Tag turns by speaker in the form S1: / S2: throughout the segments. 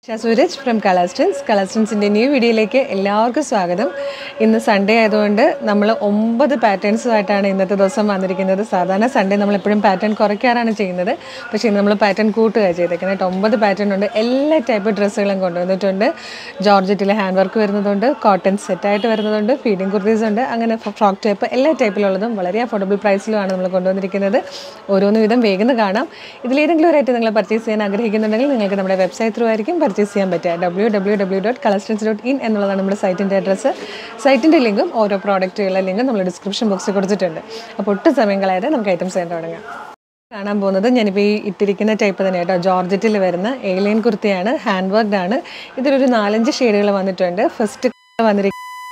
S1: Shah Sooraj from കളസ്റ്റൻസ് കളസ്റ്റൻസിൻ്റെ new വീഡിയോയിലേക്ക് എല്ലാവർക്കും സ്വാഗതം ഇന്ന് സൺഡേ ആയതുകൊണ്ട് നമ്മൾ ഒമ്പത് പാറ്റേൺസുമായിട്ടാണ് ഇന്നത്തെ ദിവസം വന്നിരിക്കുന്നത് സാധാരണ സൺഡേ നമ്മൾ എപ്പോഴും പാറ്റേൺ കുറയ്ക്കാറാണ് ചെയ്യുന്നത് പക്ഷേ ഇന്ന് നമ്മൾ പാറ്റേൺ കൂട്ടുകയാണ് ചെയ്തേക്കുന്നത് കേട്ടോ ഒമ്പത് പാറ്റേൺ ഉണ്ട് എല്ലാ ടൈപ്പ് ഡ്രസ്സുകളും കൊണ്ടുവന്നിട്ടുണ്ട് ജോർജറ്റിലെ ഹാൻഡ് വർക്ക് വരുന്നതുണ്ട് കോട്ടൺ സെറ്റായിട്ട് വരുന്നതുണ്ട് ഫീഡിങ് കുർത്തീസ് ഉണ്ട് അങ്ങനെ ഫ്രോക്ക് ടൈപ്പ് എല്ലാ ടൈപ്പിലുള്ളതും വളരെ അഫോർഡബിൾ പ്രൈസിലുമാണ് നമ്മൾ കൊണ്ടുവന്നിരിക്കുന്നത് ഓരോന്ന് വിധം വേഗം കാണാം ഇതിലേതെങ്കിലും ഒരു ഐറ്റം നിങ്ങൾ പർച്ചേസ് ചെയ്യാൻ ആഗ്രഹിക്കുന്നുണ്ടെങ്കിൽ നിങ്ങൾക്ക് നമ്മുടെ വെബ്സൈറ്റ് ത്രൂ ആയിരിക്കും പർച്ചേസ് ചെയ്യാൻ പറ്റുക ഡബ്ല്യൂ ഡബ്ല്യൂ ഡബ്ല്യൂ ഡോട്ട് കളസ്റ്റൻസ് ഡോട്ട് ഇൻ എന്നുള്ളതാണ് നമ്മുടെ സൈറ്റിൻ്റെ അഡ്രസ്സ് സൈറ്റിൻ്റെ ലിങ്കും ഓരോ പ്രോഡക്റ്റുകളുടെ ലിങ്കും നമ്മൾ ഡിസ്ക്രിപ്ഷൻ ബോക്സിൽ കൊടുത്തിട്ടുണ്ട് അപ്പോൾ ഒട്ടും സമയം കളയാതെ നമുക്ക് ഐറ്റംസ് ചെയ്യാൻ തുടങ്ങാം കാണാൻ പോകുന്നത് ഞാനിപ്പോൾ ഈ ഇട്ടിരിക്കുന്ന ടൈപ്പ് തന്നെ കേട്ടോ ജോർജറ്റിൽ വരുന്ന ഏലിയൻ കുർത്തിയാണ് ഹാൻഡ് വർക്ക്ഡ് ആണ് ഇതിലൊരു നാലഞ്ച് ഷെയ്ഡുകൾ വന്നിട്ടുണ്ട് ഫസ്റ്റ് വന്നിരിക്കുന്നത്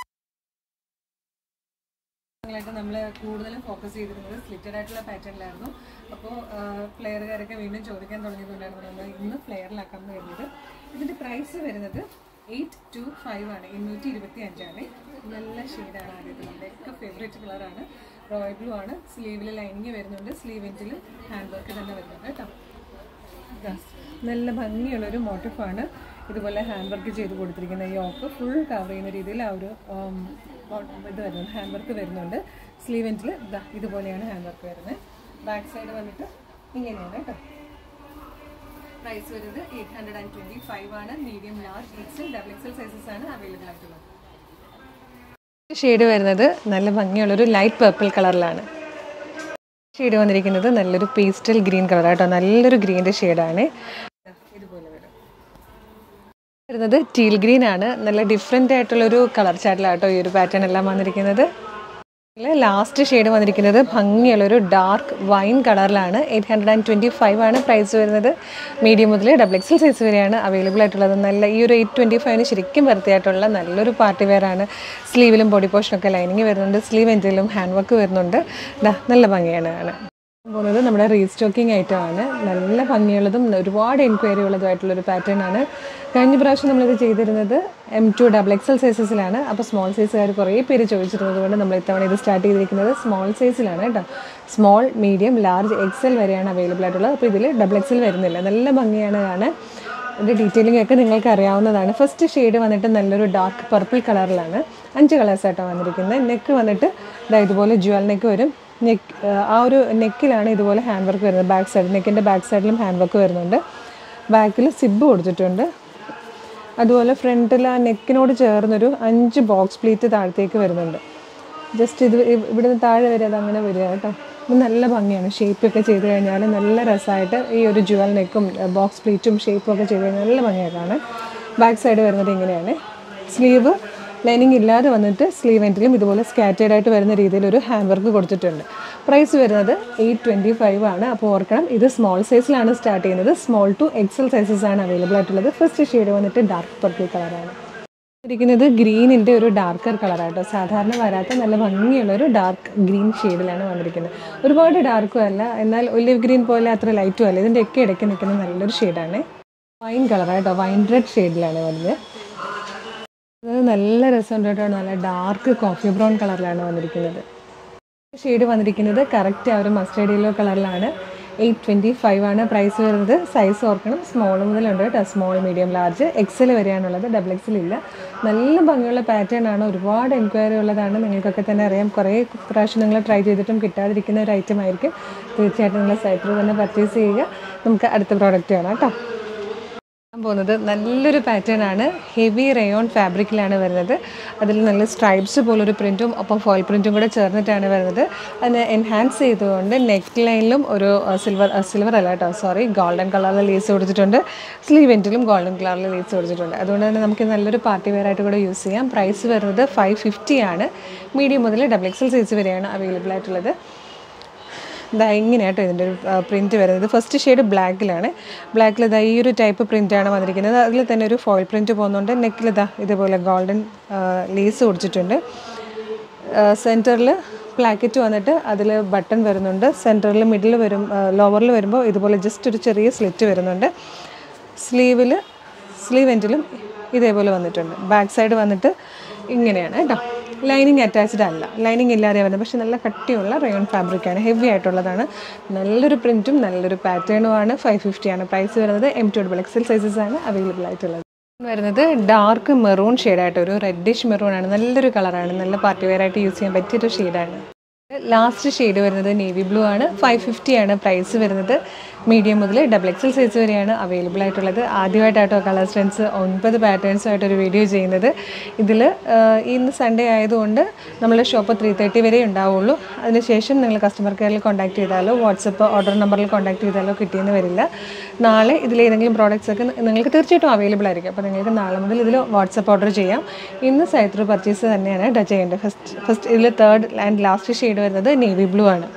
S1: നമ്മൾ കൂടുതലും ഫോക്കസ് ചെയ്തിരുന്നത് സ്ലിറ്റഡ് ആയിട്ടുള്ള പാറ്റേണിലായിരുന്നു അപ്പോൾ പ്ലെയറുകാരൊക്കെ വീണ്ടും ചോദിക്കാൻ തുടങ്ങിയതുകൊണ്ടാണ് നമ്മൾ ഇന്ന് പ്ലെയറിലാക്കാൻ വരുന്നത് ഇതിൻ്റെ പ്രൈസ് വരുന്നത് എയ്റ്റ് ടു ഫൈവ് ആണ് എണ്ണൂറ്റി ഇരുപത്തി അഞ്ചാണ് നല്ല ഷെയ്ഡാണ് ആദ്യത്തെ നമ്മുടെ ഒക്കെ ഫേവറേറ്റ് കളറാണ് റോയൽ ബ്ലൂ ആണ് സ്ലീവിൽ ലൈനിങ് വരുന്നുണ്ട് സ്ലീവിൻ്റെ ഹാൻഡ് വർക്ക് തന്നെ വരുന്നുണ്ട് കേട്ടോ ഇതാ, നല്ല ഭംഗിയുള്ളൊരു മോട്ടിഫാണ് ഇതുപോലെ ഹാൻഡ് വർക്ക് ചെയ്ത് കൊടുത്തിരിക്കുന്ന ഈ ഓക്ക് ഫുൾ കവർ ചെയ്യുന്ന രീതിയിൽ ആ ഒരു ഉം, ഇത് വരുന്നുണ്ട് ഹാൻഡ് വർക്ക് വരുന്നുണ്ട് സ്ലീവ് എൻഡിൽ ഇതാ ഇതുപോലെയാണ് ഹാൻഡ് വർക്ക് വരുന്നത് ബാക്ക് സൈഡ് വന്നിട്ട് ഇങ്ങനെയാണ് കേട്ടോ പ്രൈസ് വരുന്നത് eight hundred and twenty five ആണ് medium large XL double XL sizes ആണ് അവൈലബിൾ ആയിട്ടുള്ളത് ഷെയ്ഡ് വരുന്നത് നല്ല ഭംഗിയുള്ളൊരു ലൈറ്റ് പർപ്പിൾ കളറിലാണ് ഷെയ്ഡ് വന്നിരിക്കുന്നത് നല്ലൊരു പേസ്റ്റൽ ഗ്രീൻ കളർ കേട്ടോ നല്ലൊരു ഗ്രീൻ്റെ ഷെയ്ഡാണ് ഇതുപോലെ വരും വരുന്നത് ടീൽ ഗ്രീൻ ആണ് നല്ല ഡിഫറെൻ്റ് ആയിട്ടുള്ളൊരു കളർ ചാറ്റിലാട്ടോ ഈ ഒരു പാറ്റേൺ എല്ലാം വന്നിരിക്കുന്നത് ലാസ്റ്റ് ഷെയ്ഡ് വന്നിരിക്കുന്നത് ഭംഗിയുള്ളൊരു ഡാർക്ക് വൈൻ കളറിലാണ് eight hundred and twenty five ആണ് പ്രൈസ് വരുന്നത് മീഡിയം മുതൽ ഡബിൾ എക്സൽ സൈസ് വരെയാണ് അവൈലബിൾ ആയിട്ടുള്ളത് നല്ല ഈ ഒരു എയ്റ്റ് ട്വൻറ്റി ഫൈവിന് ശരിക്കും വൃത്തിയായിട്ടുള്ള നല്ലൊരു പാർട്ടി വെയർ ആണ് സ്ലീവിലും ബോഡി പോർഷനൊക്കെ ലൈനിങ് വരുന്നുണ്ട് സ്ലീവ് എൻഡിലും ഹാൻഡ് വർക്ക് വരുന്നുണ്ട് ദാ നല്ല ഭംഗിയാണ് കാണാൻ പോകുന്നത് നമ്മുടെ റീസ്റ്റോക്കിംഗ് ഐറ്റം ആണ് നല്ല ഭംഗിയുള്ളതും ഒരുപാട് എൻക്വയറി ഉള്ളതുമായിട്ടുള്ളൊരു പാറ്റേൺ ആണ് കഴിഞ്ഞ പ്രാവശ്യം നമ്മളിത് ചെയ്തിരുന്നത് എം ടു ഡബിൾ എക്സൽ സൈസസിലാണ് അപ്പോൾ സ്മോൾ സൈസുകാർ കുറേ പേര് ചോദിച്ചിരുന്നത് കൊണ്ട് നമ്മൾ ഇത്തവണ ഇത് സ്റ്റാർട്ട് ചെയ്തിരിക്കുന്നത് സ്മോൾ സൈസിലാണ് കേട്ടോ സ്മോൾ മീഡിയം ലാർജ് എക്സൽ വരെയാണ് അവൈലബിൾ ആയിട്ടുള്ളത് അപ്പോൾ ഇതിൽ ഡബിൾ എക്സൽ വരുന്നില്ല നല്ല ഭംഗിയാണ് കാണാൻ ഇതിൻ്റെ ഡീറ്റെയിലിംഗ് ഒക്കെ നിങ്ങൾക്ക് അറിയാവുന്നതാണ് ഫസ്റ്റ് ഷെയ്ഡ് വന്നിട്ട് നല്ലൊരു ഡാർക്ക് പർപ്പിൾ കളറിലാണ് അഞ്ച് കളേഴ്സായിട്ടാണ് വന്നിരിക്കുന്നത് നെക്ക് വന്നിട്ട് ഇതാ ഇതുപോലെ ജ്വൽ നെക്ക് വരും നെക്ക് ആ ഒരു നെക്കിലാണ് ഇതുപോലെ ഹാൻഡ് വർക്ക് വരുന്നത് ബാക്ക് സൈഡ് നെക്കിൻ്റെ ബാക്ക് സൈഡിലും ഹാൻഡ് വർക്ക് വരുന്നുണ്ട് ബാക്കിൽ സിബ് കൊടുത്തിട്ടുണ്ട് അതുപോലെ ഫ്രണ്ടിൽ ആ നെക്കിനോട് ചേർന്നൊരു അഞ്ച് ബോക്സ് പ്ലീറ്റ് താഴത്തേക്ക് വരുന്നുണ്ട് ജസ്റ്റ് ഇത് ഇവ്- ഇവിടുന്ന് താഴെ വരെ അത് അങ്ങനെ വരിക കേട്ടോ ഇത് നല്ല ഭംഗിയാണ് ഷേപ്പൊക്കെ ചെയ്ത് കഴിഞ്ഞാൽ നല്ല രസമായിട്ട് ഈ ഒരു ജുവൽ നെക്കും ബോക്സ് പ്ലീറ്റും ഷേപ്പും ഒക്കെ ചെയ്ത് കഴിഞ്ഞാൽ നല്ല ഭംഗിയായിട്ടാണ് ബാക്ക് സൈഡ് വരുന്നത് ഇങ്ങനെയാണ് സ്ലീവ് ലൈനിങ് ഇല്ലാതെ വന്നിട്ട് സ്ലീവ് എൻഡിലും ഇതുപോലെ സ്കാറ്റേഡ് ആയിട്ട് വരുന്ന രീതിയിൽ ഒരു ഹാൻഡ് വർക്ക് കൊടുത്തിട്ടുണ്ട് പ്രൈസ് വരുന്നത് എയ്റ്റ് ട്വൻറ്റി ഫൈവ് ആണ് അപ്പോൾ ഓർക്കണം ഇത് സ്മോൾ സൈസിലാണ് സ്റ്റാർട്ട് ചെയ്യുന്നത് സ്മോൾ ടു എക്സൽ സൈസസ് ആണ് അവൈലബിൾ ആയിട്ടുള്ളത് ഫസ്റ്റ് ഷെയ്ഡ് വന്നിട്ട് ഡാർക്ക് പർപ്പിൾ കളറാണ് ഇരിക്കുന്നത് ഗ്രീനിൻ്റെ ഒരു ഡാർക്കർ കളറാട്ടോ സാധാരണ വരാത്ത നല്ല ഭംഗിയുള്ള ഒരു ഡാർക്ക് ഗ്രീൻ ഷെയ്ഡിലാണ് വന്നിരിക്കുന്നത് ഒരുപാട് ഡാർക്കും അല്ല എന്നാൽ ഒലിവ് ഗ്രീൻ പോലെ അത്ര ലൈറ്റും അല്ല ഇതിൻ്റെ ഒക്കെ ഇടയ്ക്ക് നിൽക്കുന്ന നല്ലൊരു ഷെയ്ഡാണ് വൈൻ കളറാട്ടോ വൈൻ റെഡ് ഷെയ്ഡിലാണ് വരുന്നത് അത് നല്ല രസമുണ്ട് കേട്ടോ നല്ല ഡാർക്ക് കോഫി ബ്രൗൺ കളറിലാണ് വന്നിരിക്കുന്നത് ഷെയ്ഡ് വന്നിരിക്കുന്നത് കറക്റ്റ് ആ ഒരു മസ്റ്റേർഡ് യെല്ലോ കളറിലാണ് എയ്റ്റ് ട്വൻറ്റി ഫൈവ് ആണ് പ്രൈസ് വരുന്നത് സൈസ് ഓർക്കണം സ്മോൾ മുതലുണ്ട് കേട്ടോ സ്മോൾ മീഡിയം ലാർജ് എക്സൽ വരെയാണുള്ളത് ഡബിൾ എക്സൽ ഇല്ല നല്ല ഭംഗിയുള്ള പാറ്റേൺ ആണ് ഒരുപാട് എൻക്വയറി ഉള്ളതാണ് നിങ്ങൾക്കൊക്കെ തന്നെ അറിയാം കുറേ പ്രാവശ്യം നിങ്ങൾ ട്രൈ ചെയ്തിട്ടും കിട്ടാതിരിക്കുന്ന ഒരു ഐറ്റം ആയിരിക്കും തീർച്ചയായിട്ടും നിങ്ങൾ സൈറ്റിൽ തന്നെ പർച്ചേസ് ചെയ്യുക നമുക്ക് അടുത്ത പ്രോഡക്റ്റ് കാണാം കേട്ടോ കാണാൻ പോകുന്നത് നല്ലൊരു പാറ്റേൺ ആണ് ഹെവി റയോൺ ഫാബ്രിക്കിലാണ് വരുന്നത് അതിൽ നല്ല സ്ട്രൈപ്സ് പോലൊരു പ്രിൻറ്റും ഒപ്പം ഫോയിൽ പ്രിൻറ്റും കൂടെ ചേർന്നിട്ടാണ് വരുന്നത് അതിനെ എൻഹാൻസ് ചെയ്തുകൊണ്ട് നെക്ക് ലൈനിലും ഒരു സിൽവർ സിൽവർ അല്ല കേട്ടോ സോറി ഗോൾഡൻ കളറിൽ ലേസ് കൊടുത്തിട്ടുണ്ട് സ്ലീവ് എൻറ്റിലും ഗോൾഡൻ കളറിൽ ലേസ് കൊടുത്തിട്ടുണ്ട് അതുകൊണ്ട് തന്നെ നമുക്ക് നല്ലൊരു പാർട്ടി വെയർ ആയിട്ട് കൂടെ യൂസ് ചെയ്യാം പ്രൈസ് വരുന്നത് ഫൈവ് ഫിഫ്റ്റി ആണ് മീഡിയം മുതൽ ഡബിൾ എക്സൽ സൈസ് വരെയാണ് അവൈലബിൾ ആയിട്ടുള്ളത് ഇതാ ഇങ്ങനെയാട്ടോ ഇതിൻ്റെ ഒരു പ്രിൻറ്റ് വരുന്നത് ഫസ്റ്റ് ഷെയ്ഡ് ബ്ലാക്കിലാണ് ബ്ലാക്കിൽ ഇതാ ഈ ഒരു ടൈപ്പ് പ്രിൻ്റാണ് വന്നിരിക്കുന്നത് അതിൽ തന്നെ ഒരു ഫോയിൽ പ്രിൻറ്റ് പോകുന്നുണ്ട് നെക്കിൽ ഇതാ ഇതുപോലെ ഗോൾഡൻ ലേസ് കൊടുത്തിട്ടുണ്ട് സെൻറ്ററിൽ പ്ലാക്കറ്റ് വന്നിട്ട് അതിൽ ബട്ടൺ വരുന്നുണ്ട് സെൻറ്ററിൽ മിഡിൽ വരും ലോവറിൽ വരുമ്പോൾ ഇതുപോലെ ജസ്റ്റ് ഒരു ചെറിയ സ്ലിറ്റ് വരുന്നുണ്ട് സ്ലീവിൽ സ്ലീവ് എൻഡിലും ഇതേപോലെ വന്നിട്ടുണ്ട് ബാക്ക് സൈഡ് വന്നിട്ട് ഇങ്ങനെയാണ് കേട്ടോ ലൈനിങ് അറ്റാച്ച്ഡ് അല്ല ലൈനിങ് ഇല്ലാതെ വരുന്നത് പക്ഷേ നല്ല കട്ടിയുള്ള റയോൺ ഫാബ്രിക്കാണ് ഹെവി ആയിട്ടുള്ളതാണ് നല്ലൊരു പ്രിൻറ്റും നല്ലൊരു പാറ്റേണും ആണ് ഫൈവ് ഫിഫ്റ്റി ആണ് പ്രൈസ് വരുന്നത് M to double XL sizes ആണ് അവൈലബിൾ ആയിട്ടുള്ളത് വരുന്നത് ഡാർക്ക് മെറൂൺ ഷെയ്ഡായിട്ട് ഒരു റെഡിഷ് മെറൂൺ ആണ് നല്ലൊരു കളറാണ് നല്ല പാർട്ടി വെയർ ആയിട്ട് യൂസ് ചെയ്യാൻ പറ്റിയൊരു ഷെയ്ഡാണ് ലാസ്റ്റ് ഷെയ്ഡ് വരുന്നത് നേവി ബ്ലൂ ആണ് ഫൈവ് ഫിഫ്റ്റി ആണ് പ്രൈസ് വരുന്നത് മീഡിയം മുതൽ ഡബിൾ എക്സൽ സൈസ് വരെയാണ് അവൈലബിൾ ആയിട്ടുള്ളത് ആദ്യമായിട്ടാട്ടോ കളർ സ്ട്രെൻസ് ഒൻപത് പാറ്റേൺസുമായിട്ട് ഒരു വീഡിയോ ചെയ്യുന്നത് ഇതിൽ ഇന്ന് സൺഡേ ആയതുകൊണ്ട് നമ്മളുടെ ഷോപ്പ് ത്രീ തേർട്ടി വരെ ഉണ്ടാവുള്ളൂ അതിനുശേഷം നിങ്ങൾ കസ്റ്റമർ കെയറിൽ കോൺടാക്ട് ചെയ്താലോ വാട്സപ്പ് ഓർഡർ നമ്പറിൽ കോൺടാക്ട് ചെയ്താലോ കിട്ടിയെന്ന് വരില്ല നാളെ ഇതിലേതെങ്കിലും പ്രോഡക്റ്റ്സ് ഒക്കെ നിങ്ങൾക്ക് തീർച്ചയായിട്ടും അവൈലബിൾ ആയിരിക്കും അപ്പോൾ നിങ്ങൾക്ക് നാളെ മുതൽ ഇതിൽ വാട്സപ്പ് ഓർഡർ ചെയ്യാം ഇന്ന് സൈത്രു പർച്ചേസ് തന്നെയാണ് ടച്ച് ചെയ്യേണ്ടത് ഫസ്റ്റ് ഫസ്റ്റ് ഇതിൽ തേർഡ് ആൻഡ് ലാസ്റ്റ് ഷെയ്ഡ് വരുന്നത് നേവി ബ്ലൂ ആണ്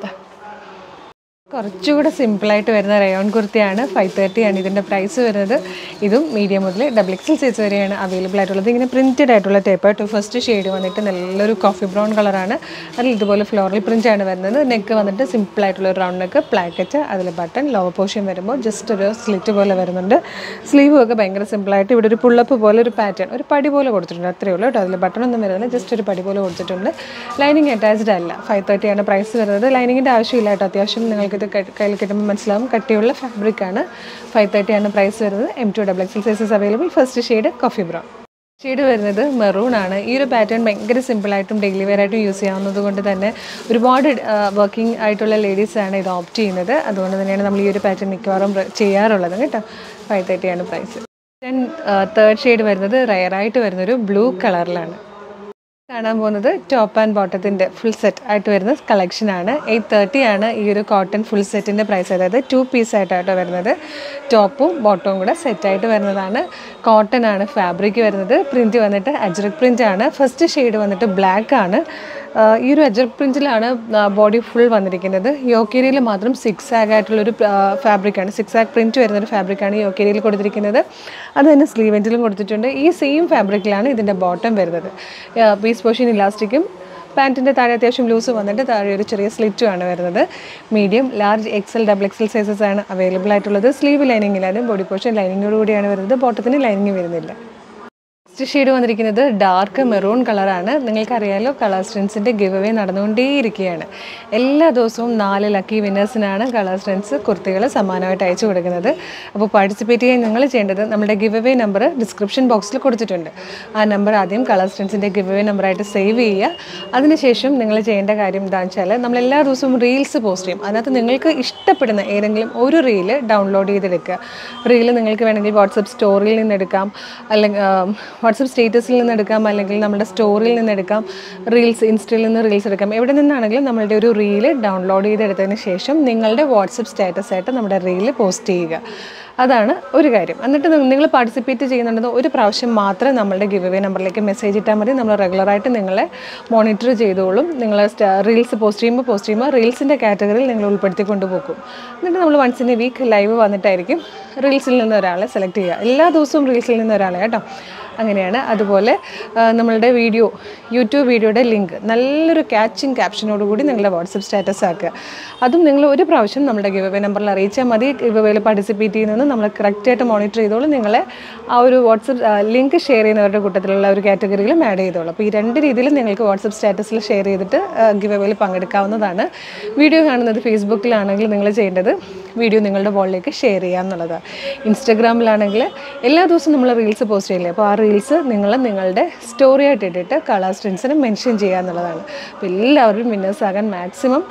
S1: കുറച്ചുകൂടെ സിമ്പിളായിട്ട് വരുന്ന റയോൺ കുർത്തിയാണ് ഫൈവ് തേർട്ടി ആണ് ഇതിൻ്റെ പ്രൈസ് വരുന്നത് ഇതും മീഡിയം മുതൽ ഡബിൾ എക്സൽ സൈസ് വരെയാണ് അവൈലബിൾ ആയിട്ടുള്ളത് ഇങ്ങനെ പ്രിൻറ്റഡ് ആയിട്ടുള്ള ടൈപ്പ് ടു ഫസ്റ്റ് ഷെയ്ഡ് വന്നിട്ട് നല്ലൊരു കോഫി ബ്രൗൺ കളറാണ് അതിൽ ഇതുപോലെ ഫ്ലോറൽ പ്രിൻ്റ് ആണ് വരുന്നത് നെക്ക് വന്നിട്ട് സിമ്പിൾ ആയിട്ടുള്ള ഒരു റൗണ്ട് നെക്ക് പ്ലാക്കറ്റ് അതിൽ ബട്ടൺ ലോവർ പോർഷൻ വരുമ്പോൾ ജസ്റ്റ് ഒരു സ്ലിറ്റ് പോലെ വരുന്നുണ്ട് സ്ലീവും ഒക്കെ ഭയങ്കര സിമ്പിളായിട്ട് ഇവിടെ ഒരു പുള്ളപ്പ് പോലെ ഒരു പാറ്റേൺ ഒരു പടി പോലെ കൊടുത്തിട്ടുണ്ട് അത്രയേ ഉള്ളൂ കേട്ടോ അതിൽ ബട്ടൺ ഒന്നും വരുന്നില്ല ജസ്റ്റ് ഒരു പടി പോലെ കൊടുത്തിട്ടുണ്ട് ലൈനിങ് അറ്റാച്ച്ഡ് അല്ല ഫൈവ് തേർട്ടി ആണ് പ്രൈസ് വരുന്നത് ലൈനിങ്ങിൻ്റെ ആവശ്യമില്ല കേട്ടോ അത്യാവശ്യം നിങ്ങൾക്കിത് ക- കയ്യിൽ കിട്ടുമ്പോൾ മനസ്സിലാവും കട്ടിയുള്ള ഫാബ്രിക് ആണ് ഫൈവ് തേർട്ടി ആണ് പ്രൈസ് വരുന്നത് M to double XL sizes available first shade coffee brown shade വരുന്നത് മെറൂൺ ആണ് ഈ ഒരു പാറ്റേൺ ഭയങ്കര സിമ്പിളായിട്ടും ഡെയിലി വെയർ ആയിട്ടും യൂസ് ചെയ്യാവുന്നത് കൊണ്ട് തന്നെ ഒരുപാട് വർക്കിംഗ് ആയിട്ടുള്ള ലേഡീസാണ് ഇത് ഓപ്റ്റ് ചെയ്യുന്നത് അതുകൊണ്ട് തന്നെയാണ് നമ്മൾ ഈ ഒരു പാറ്റേൺ മിക്കവാറും പ്ര- ചെയ്യാറുള്ളത് കേട്ടോ ഫൈവ് തേർട്ടി ആണ് പ്രൈസ് ദെൻ തേർഡ് ഷെയ്ഡ് വരുന്നത് റയറായിട്ട് വരുന്നൊരു ബ്ലൂ കളറിലാണ് കാണാൻ പോകുന്നത് ടോപ്പ് ആൻഡ് ബോട്ടത്തിൻ്റെ ഫുൾ സെറ്റ് ആയിട്ട് വരുന്ന കളക്ഷനാണ് എയ്റ്റ് തേർട്ടി ആണ് ഈ ഒരു കോട്ടൺ ഫുൾ സെറ്റിൻ്റെ പ്രൈസ് അതായത് ടു പീസ് ആയിട്ടാട്ടോ വരുന്നത് ടോപ്പും ബോട്ടവും കൂടെ സെറ്റായിട്ട് വരുന്നതാണ് കോട്ടൺ ആണ് ഫാബ്രിക് വരുന്നത് പ്രിൻറ്റ് വന്നിട്ട് അജ്രക് പ്രിൻ്റ് ആണ് ഫസ്റ്റ് ഷെയ്ഡ് വന്നിട്ട് ബ്ലാക്ക് ആണ് ആഹ് ഈ ഒരു അജർ പ്രിൻറ്റിലാണ് ബോഡി ഫുൾ വന്നിരിക്കുന്നത് യോക്കേരിയിൽ മാത്രം സിക്സ് ആഗ് ആയിട്ടുള്ളൊരു ഫാബ്രിക്കാണ് സിക്സ് ആഗ് പ്രിൻറ്റ് വരുന്നൊരു ഫാബ്രിക്കാണ് യോക്കേരിയിൽ കൊടുത്തിരിക്കുന്നത് അത് തന്നെ സ്ലീവ് എൻറ്റിലും കൊടുത്തിട്ടുണ്ട് ഈ സെയിം ഫാബ്രിക്കിലാണ് ഇതിൻ്റെ ബോട്ടം വരുന്നത് പീസ് പോഷൻ ഇലാസ്റ്റിക്കും പാൻറ്റിൻ്റെ താഴെ അത്യാവശ്യം ലൂസ് വന്നിട്ട് താഴെ ഒരു ചെറിയ സ്ലിറ്റും ആണ് വരുന്നത് medium large XL double XL sizes ആണ് അവൈലബിൾ ആയിട്ടുള്ളത് സ്ലീവ് ലൈനിങ് ഇല്ലാതെ ബോഡി പോർഷൻ ലൈനിങ്ങോട് കൂടിയാണ് വരുന്നത് ബോട്ടത്തിന് ലൈനിങ് വരുന്നില്ല നെക്സ്റ്റ് ഷെയ്ഡ് വന്നിരിക്കുന്നത് ഡാർക്ക് മെറൂൺ കളറാണ് നിങ്ങൾക്കറിയാലോ കളർ സ്ട്രെൻസിൻ്റെ ഗിവ് അവേ നടന്നുകൊണ്ടേയിരിക്കുകയാണ് എല്ലാ ദിവസവും നാല് ലക്കി വിന്നേഴ്സിനാണ് കളർ സ്ട്രെൻസ് കുർത്തികൾ സമ്മാനമായിട്ട് അയച്ചു കൊടുക്കുന്നത് അപ്പോൾ പാർട്ടിസിപ്പേറ്റ് ചെയ്യാൻ നിങ്ങൾ ചെയ്യേണ്ടത് നമ്മുടെ ഗിവ് അവേ നമ്പർ ഡിസ്ക്രിപ്ഷൻ ബോക്സിൽ കൊടുത്തിട്ടുണ്ട് ആ നമ്പർ ആദ്യം കളർ സ്ട്രെൻസിൻ്റെ ഗിവ് അവേ നമ്പറായിട്ട് സേവ് ചെയ്യുക അതിനുശേഷം നിങ്ങൾ ചെയ്യേണ്ട കാര്യം എന്താണെന്ന് വെച്ചാൽ നമ്മൾ എല്ലാ ദിവസവും റീൽസ് പോസ്റ്റ് ചെയ്യും അതിനകത്ത് നിങ്ങൾക്ക് ഇഷ്ടപ്പെടുന്ന ഏതെങ്കിലും ഒരു റീല് ഡൗൺലോഡ് ചെയ്തെടുക്കുക റീല് നിങ്ങൾക്ക് വേണമെങ്കിൽ വാട്സപ്പ് സ്റ്റോറിയിൽ നിന്ന് എടുക്കാം അല്ലെങ്കിൽ വാട്സപ്പ് സ്റ്റേറ്റസിൽ നിന്ന് എടുക്കാം അല്ലെങ്കിൽ നമ്മുടെ സ്റ്റോറിയിൽ നിന്ന് എടുക്കാം റീൽസ് ഇൻസ്റ്റയിൽ നിന്ന് റീൽസ് എടുക്കാം എവിടെ നിന്നാണെങ്കിലും നമ്മളുടെ ഒരു റീല് ഡൗൺലോഡ് ചെയ്തെടുത്തതിന് ശേഷം നിങ്ങളുടെ വാട്സപ്പ് സ്റ്റാറ്റസ് ആയിട്ട് നമ്മുടെ റീല് പോസ്റ്റ് ചെയ്യുക അതാണ് ഒരു കാര്യം എന്നിട്ട് നിങ്ങൾ പാർട്ടിസിപ്പേറ്റ് ചെയ്യുന്നുണ്ടെന്ന് ഒരു പ്രാവശ്യം മാത്രമേ നമ്മളുടെ ഗിവ് അവേ നമ്പറിലേക്ക് മെസ്സേജ് ഇട്ടാൽ മതി നമ്മൾ റെഗുലറായിട്ട് നിങ്ങളെ മോണിറ്റർ ചെയ്തോളും നിങ്ങൾ റീൽസ് പോസ്റ്റ് ചെയ്യുമ്പോൾ പോസ്റ്റ് ചെയ്യുമ്പോൾ റീൽസിൻ്റെ കാറ്റഗറിയിൽ നിങ്ങൾ ഉൾപ്പെടുത്തി കൊണ്ടുപോകും എന്നിട്ട് നമ്മൾ once in a week live വന്നിട്ടായിരിക്കും റീൽസിൽ നിന്ന് ഒരാളെ സെലക്ട് ചെയ്യുക എല്ലാ ദിവസവും റീൽസിൽ നിന്ന് ഒരാളെ കേട്ടോ അങ്ങനെയാണ് അതുപോലെ ആ, നമ്മളുടെ വീഡിയോ യൂട്യൂബ് വീഡിയോയുടെ ലിങ്ക് നല്ലൊരു ക്യാച്ചിങ് ക്യാപ്ഷനോട് കൂടി നിങ്ങളുടെ വാട്സപ്പ് സ്റ്റാറ്റസ് ആക്കുക അതും നിങ്ങൾ ഒരു പ്രാവശ്യം നമ്മുടെ ഗിവ് അവേ നമ്പറിൽ അറിയിച്ചാൽ മതി ഗിവ് അവേയിൽ പാർട്ടിസിപ്പേറ്റ് ചെയ്യുന്നത് നമ്മൾ കറക്റ്റായിട്ട് മോണിറ്റർ ചെയ്തോളും നിങ്ങളെ ആ ഒരു വാട്സപ്പ് ലിങ്ക് ഷെയർ ചെയ്യുന്നവരുടെ കൂട്ടത്തിലുള്ള ഒരു കാറ്റഗറിയിലും ആഡ് ചെയ്തോളും അപ്പോൾ ഈ രണ്ട് രീതിയിലും നിങ്ങൾക്ക് വാട്സപ്പ് സ്റ്റാറ്റസിൽ ഷെയർ ചെയ്തിട്ട് ഗിവ് അവേയിൽ പങ്കെടുക്കാവുന്നതാണ് വീഡിയോ കാണുന്നത് ഫേസ്ബുക്കിലാണെങ്കിൽ നിങ്ങൾ ചെയ്യേണ്ടത് വീഡിയോ നിങ്ങളുടെ വോളിലേക്ക് ഷെയർ ചെയ്യുക എന്നുള്ളതാണ് ഇൻസ്റ്റഗ്രാമിലാണെങ്കിൽ എല്ലാ ദിവസവും നമ്മൾ റീൽസ് പോസ്റ്റ് ചെയ്യില്ലേ അപ്പോൾ ആ റീൽസ് നിങ്ങൾ നിങ്ങളുടെ സ്റ്റോറി ആയിട്ട് ഇട്ടിട്ട് കളർ സ്ട്രിൻസിന് മെൻഷൻ ചെയ്യുക എന്നുള്ളതാണ് അപ്പോൾ എല്ലാവരും വിന്നേഴ്സ് ആകാൻ മാക്സിമം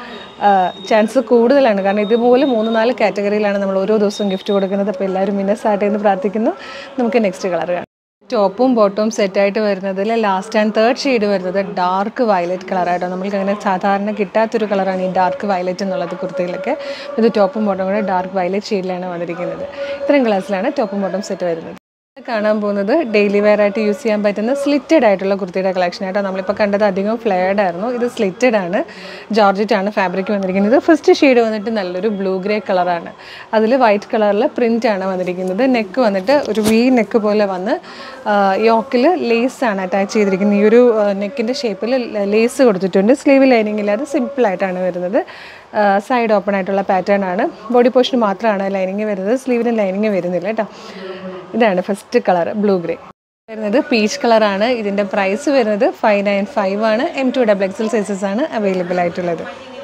S1: ചാൻസ് കൂടുതലാണ് കാരണം ഇതുപോലെ മൂന്ന് നാല് കാറ്റഗറിയിലാണ് നമ്മൾ ഓരോ ദിവസവും ഗിഫ്റ്റ് കൊടുക്കുന്നത് അപ്പോൾ എല്ലാവരും വിന്നേഴ്സ് ആകട്ടെ എന്ന് പ്രാർത്ഥിക്കുന്നു നമുക്ക് നെക്സ്റ്റ് കളർ കാണാം ടോപ്പും ബോട്ടവും സെറ്റായിട്ട് വരുന്നതിൽ ലാസ്റ്റ് ആൻഡ് തേർഡ് ഷെയ്ഡ് വരുന്നത് ഡാർക്ക് വയലറ്റ് കളറായിട്ടോ നമ്മൾക്ക് അങ്ങനെ സാധാരണ കിട്ടാത്തൊരു കളറാണ് ഈ ഡാർക്ക് വയലറ്റ് എന്നുള്ളത് കുർത്തിയിലൊക്കെ ഇത് ടോപ്പും ബോട്ടവും കൂടെ ഡാർക്ക് വയലറ്റ് ഷെയ്ഡിലാണ് വന്നിരിക്കുന്നത് ഇത്രയും കളേഴ്സിലാണ് ടോപ്പും ബോട്ടവും സെറ്റ് വരുന്നത് കാണാൻ പോകുന്നത് ഡെയിലി വെയർ ആയിട്ട് യൂസ് ചെയ്യാൻ പറ്റുന്ന സ്ലിറ്റഡ് ആയിട്ടുള്ള കുർത്തിയുടെ കളക്ഷൻ ആയിട്ടോ നമ്മളിപ്പോൾ കണ്ടത് അധികം ഫ്ലെയർഡ് ആയിരുന്നു ഇത് സ്ലിറ്റഡ് ആണ് ജോർജറ്റ് ആണ് ഫാബ്രിക് വന്നിരിക്കുന്നത് ഫസ്റ്റ് ഷെയ്ഡ് വന്നിട്ട് നല്ലൊരു ബ്ലൂ ഗ്രേ കളറാണ് അതിൽ വൈറ്റ് കളറിൽ പ്രിൻ്റ് ആണ് വന്നിരിക്കുന്നത് നെക്ക് വന്നിട്ട് ഒരു വി നെക്ക് പോലെ വന്ന് യോക്കിൽ ലേസ് ആണ് അറ്റാച്ച് ചെയ്തിരിക്കുന്നത് ഈ ഒരു നെക്കിൻ്റെ ഷേപ്പിൽ ലേസ് കൊടുത്തിട്ടുണ്ട് സ്ലീവ് ലൈനിങ് ഇല്ലാതെ സിമ്പിളായിട്ടാണ് വരുന്നത് സൈഡ് ഓപ്പൺ ആയിട്ടുള്ള പാറ്റേൺ ആണ് ബോഡി പോർഷൻ മാത്രമാണ് ലൈനിങ് വരുന്നത് സ്ലീവിന് ലൈനിങ് വരുന്നില്ല കേട്ടോ ഇതാണ് ഫസ്റ്റ് കളർ ബ്ലൂ ഗ്രേ വരുന്നത് പീച്ച് കളറാണ് ഇതിൻ്റെ പ്രൈസ് വരുന്നത് ഫൈവ് നയൻ ഫൈവ് ആണ് M to double XL sizes ആണ് അവൈലബിൾ ആയിട്ടുള്ളത്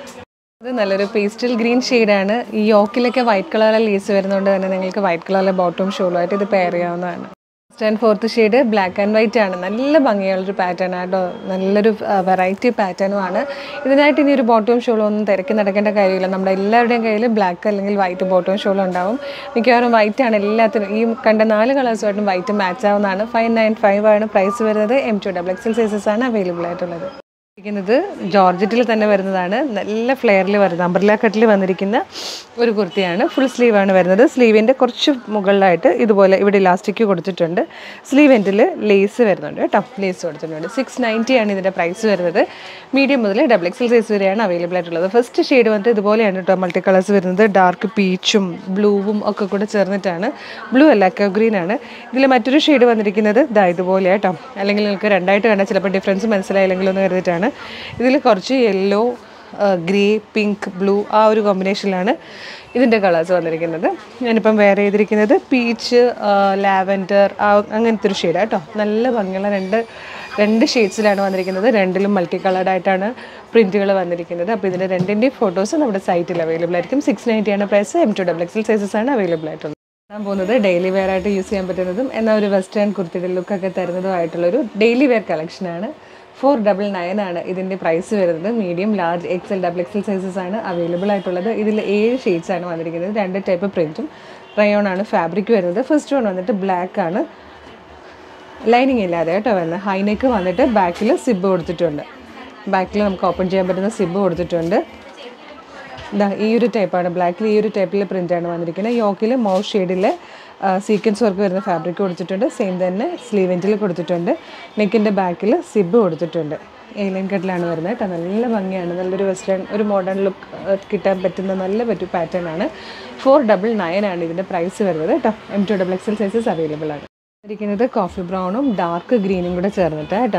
S1: ഇത് നല്ലൊരു പേസ്റ്റൽ ഗ്രീൻ ഷെയ്ഡാണ് ഈ യോക്കിലൊക്കെ വൈറ്റ് കളറിലെ ലീസ് വരുന്നതുകൊണ്ട് തന്നെ നിങ്ങൾക്ക് വൈറ്റ് കളറിലെ ബോട്ടവും ഷോളുമായിട്ട് ഇത് പെയർ ചെയ്യാവുന്നതാണ് first and fourth shade black and white ആണ് നല്ല ഭംഗിയുള്ളൊരു പാറ്റേൺ ആട്ടോ നല്ലൊരു വെറൈറ്റി പാറ്റേണും ആണ് ഇതിനായിട്ട് ഇനി ഒരു ബോട്ടവും ഷോളും ഒന്നും തിരക്കി നടക്കേണ്ട കാര്യമില്ല നമ്മുടെ എല്ലാവരുടെയും കയ്യിൽ ബ്ലാക്ക് അല്ലെങ്കിൽ വൈറ്റ് ബോട്ടവും ഷോളും ഉണ്ടാവും മിക്കവാറും വൈറ്റ് ആണ് എല്ലാത്തിനും ഈ കണ്ട നാല് കളേഴ്സുമായിട്ടും വൈറ്റ് മാച്ച് ആവുന്നതാണ് ഫൈവ് നയൻ ഫൈവ് ആണ് പ്രൈസ് വരുന്നത് M to double XL sizes ആണ് അവൈലബിൾ ആയിട്ടുള്ളത് ഇരിക്കുന്നത് ജോർജറ്റിൽ തന്നെ വരുന്നതാണ് നല്ല ഫ്ലെയറിൽ വരുന്നത് അംബ്രല കട്ടിൽ വന്നിരിക്കുന്ന ഒരു കുർത്തിയാണ് ഫുൾ സ്ലീവ് ആണ് വരുന്നത് സ്ലീവിൻ്റെ കുറച്ച് മുകളിലായിട്ട് ഇതുപോലെ ഇവിടെ ഇലാസ്റ്റിക് കൊടുത്തിട്ടുണ്ട് സ്ലീവ് എൻഡിൽ ലേസ് വരുന്നുണ്ട് കേട്ടോ ലേസ് കൊടുത്തിട്ടുണ്ട് സിക്സ് നയൻറ്റി ആണ് ഇതിൻ്റെ പ്രൈസ് വരുന്നത് മീഡിയം മുതൽ ഡബിൾ എക്സൽ സൈസ് വരെയാണ് അവൈലബിൾ ആയിട്ടുള്ളത് ഫസ്റ്റ് ഷെയ്ഡ് വന്നിട്ട് ഇതുപോലെയാണ് കേട്ടോ മൾട്ടി കളേഴ്സ് വരുന്നത് ഡാർക്ക് പീച്ചും ബ്ലൂവും ഒക്കെ കൂടെ ചേർന്നിട്ടാണ് ബ്ലൂ അല്ല ഗ്രീൻ ആണ് ഇതിൽ മറ്റൊരു ഷെയ്ഡ് വന്നിരിക്കുന്നത് ഇതാ ഇതുപോലെ കേട്ടോ അല്ലെങ്കിൽ നിങ്ങൾക്ക് രണ്ടായിട്ട് കണ്ടാൽ ചിലപ്പോൾ ഡിഫറൻസ് മനസ്സിലായില്ലെങ്കിലും എന്ന് കരുതിയിട്ടാണ് ഇതിൽ കുറച്ച് യെല്ലോ ഗ്രേ പിങ്ക് ബ്ലൂ ആ ഒരു കോമ്പിനേഷനിലാണ് ഇതിൻ്റെ കളേഴ്സ് വന്നിരിക്കുന്നത് ഞാനിപ്പം വേറെ ചെയ്തിരിക്കുന്നത് പീച്ച് ലാവൻഡർ ആ അങ്ങനത്തെ ഒരു ഷെയ്ഡ് കേട്ടോ നല്ല ഭംഗിയുള്ള രണ്ട് രണ്ട് ഷെയ്ഡ്സിലാണ് വന്നിരിക്കുന്നത് രണ്ടിലും മൾട്ടി കളേർഡ് ആയിട്ടാണ് പ്രിൻറ്റുകൾ വന്നിരിക്കുന്നത് അപ്പോൾ ഇതിൻ്റെ രണ്ടിൻ്റെയും ഫോട്ടോസ് നമ്മുടെ സൈറ്റിൽ അവൈലബിൾ ആയിരിക്കും സിക്സ് നയൻറ്റി ആണ് price M to double XL sizes ആണ് അവൈലബിൾ ആയിട്ടുള്ളത് ഞാൻ പോകുന്നത് ഡെയിലി വെയർ ആയിട്ട് യൂസ് ചെയ്യാൻ പറ്റുന്നതും എന്നാൽ ഒരു വെസ്റ്റേൺ കുർത്തിയുടെ ലുക്കൊക്കെ തരുന്നതുമായിട്ടുള്ളൊരു ഡെയിലി വെയർ കളക്ഷനാണ് ഫോർ ഡബിൾ നയൻ ആണ് ഇതിൻ്റെ പ്രൈസ് വരുന്നത് medium large XL double XL sizes ആണ് അവൈലബിൾ ആയിട്ടുള്ളത് ഇതിൽ ഏഴ് ഷെയ്ഡ്സ് ആണ് വന്നിരിക്കുന്നത് രണ്ട് ടൈപ്പ് പ്രിൻറ്റും റയോൺ ആണ് ഫാബ്രിക് വരുന്നത് ഫസ്റ്റ് വൺ വന്നിട്ട് ബ്ലാക്ക് ആണ് ലൈനിങ് ഇല്ലാതെ കേട്ടോ വരുന്നത് ഹൈനെക്ക് വന്നിട്ട് ബാക്കിൽ സിബ് കൊടുത്തിട്ടുണ്ട് ബാക്കിൽ നമുക്ക് ഓപ്പൺ ചെയ്യാൻ പറ്റുന്ന സിബ് കൊടുത്തിട്ടുണ്ട് ഇതാ ഈ ഒരു ടൈപ്പാണ് ബ്ലാക്കിൽ ഈ ഒരു ടൈപ്പിൽ പ്രിൻ്റാണ് വന്നിരിക്കുന്നത് യോക്കിൽ മൗ ഷെയ്ഡിൽ സീക്വൻസ് വർക്ക് വരുന്ന ഫാബ്രിക് കൊടുത്തിട്ടുണ്ട് സെയിം തന്നെ സ്ലീവെൻറ്റിൽ കൊടുത്തിട്ടുണ്ട് നെക്കിൻ്റെ ബാക്കിൽ സിബ് കൊടുത്തിട്ടുണ്ട് ഏലിയൻ കട്ടിലാണ് വരുന്നത് കേട്ടോ നല്ല ഭംഗിയാണ് നല്ലൊരു വെസ്റ്റേൺ ഒരു മോഡേൺ ലുക്ക് കിട്ടാൻ പറ്റുന്ന നല്ല പറ്റു പാറ്റേൺ ആണ് ഫോർ ഡബിൾ നയൻ ആണ് ഇതിൻ്റെ പ്രൈസ് വരുന്നത് കേട്ടോ M to double XL sizes available ആണ് ഇരിക്കുന്നത് കോഫി ബ്രൗണും ഡാർക്ക് ഗ്രീനും കൂടെ ചേർന്നിട്ട് കേട്ടോ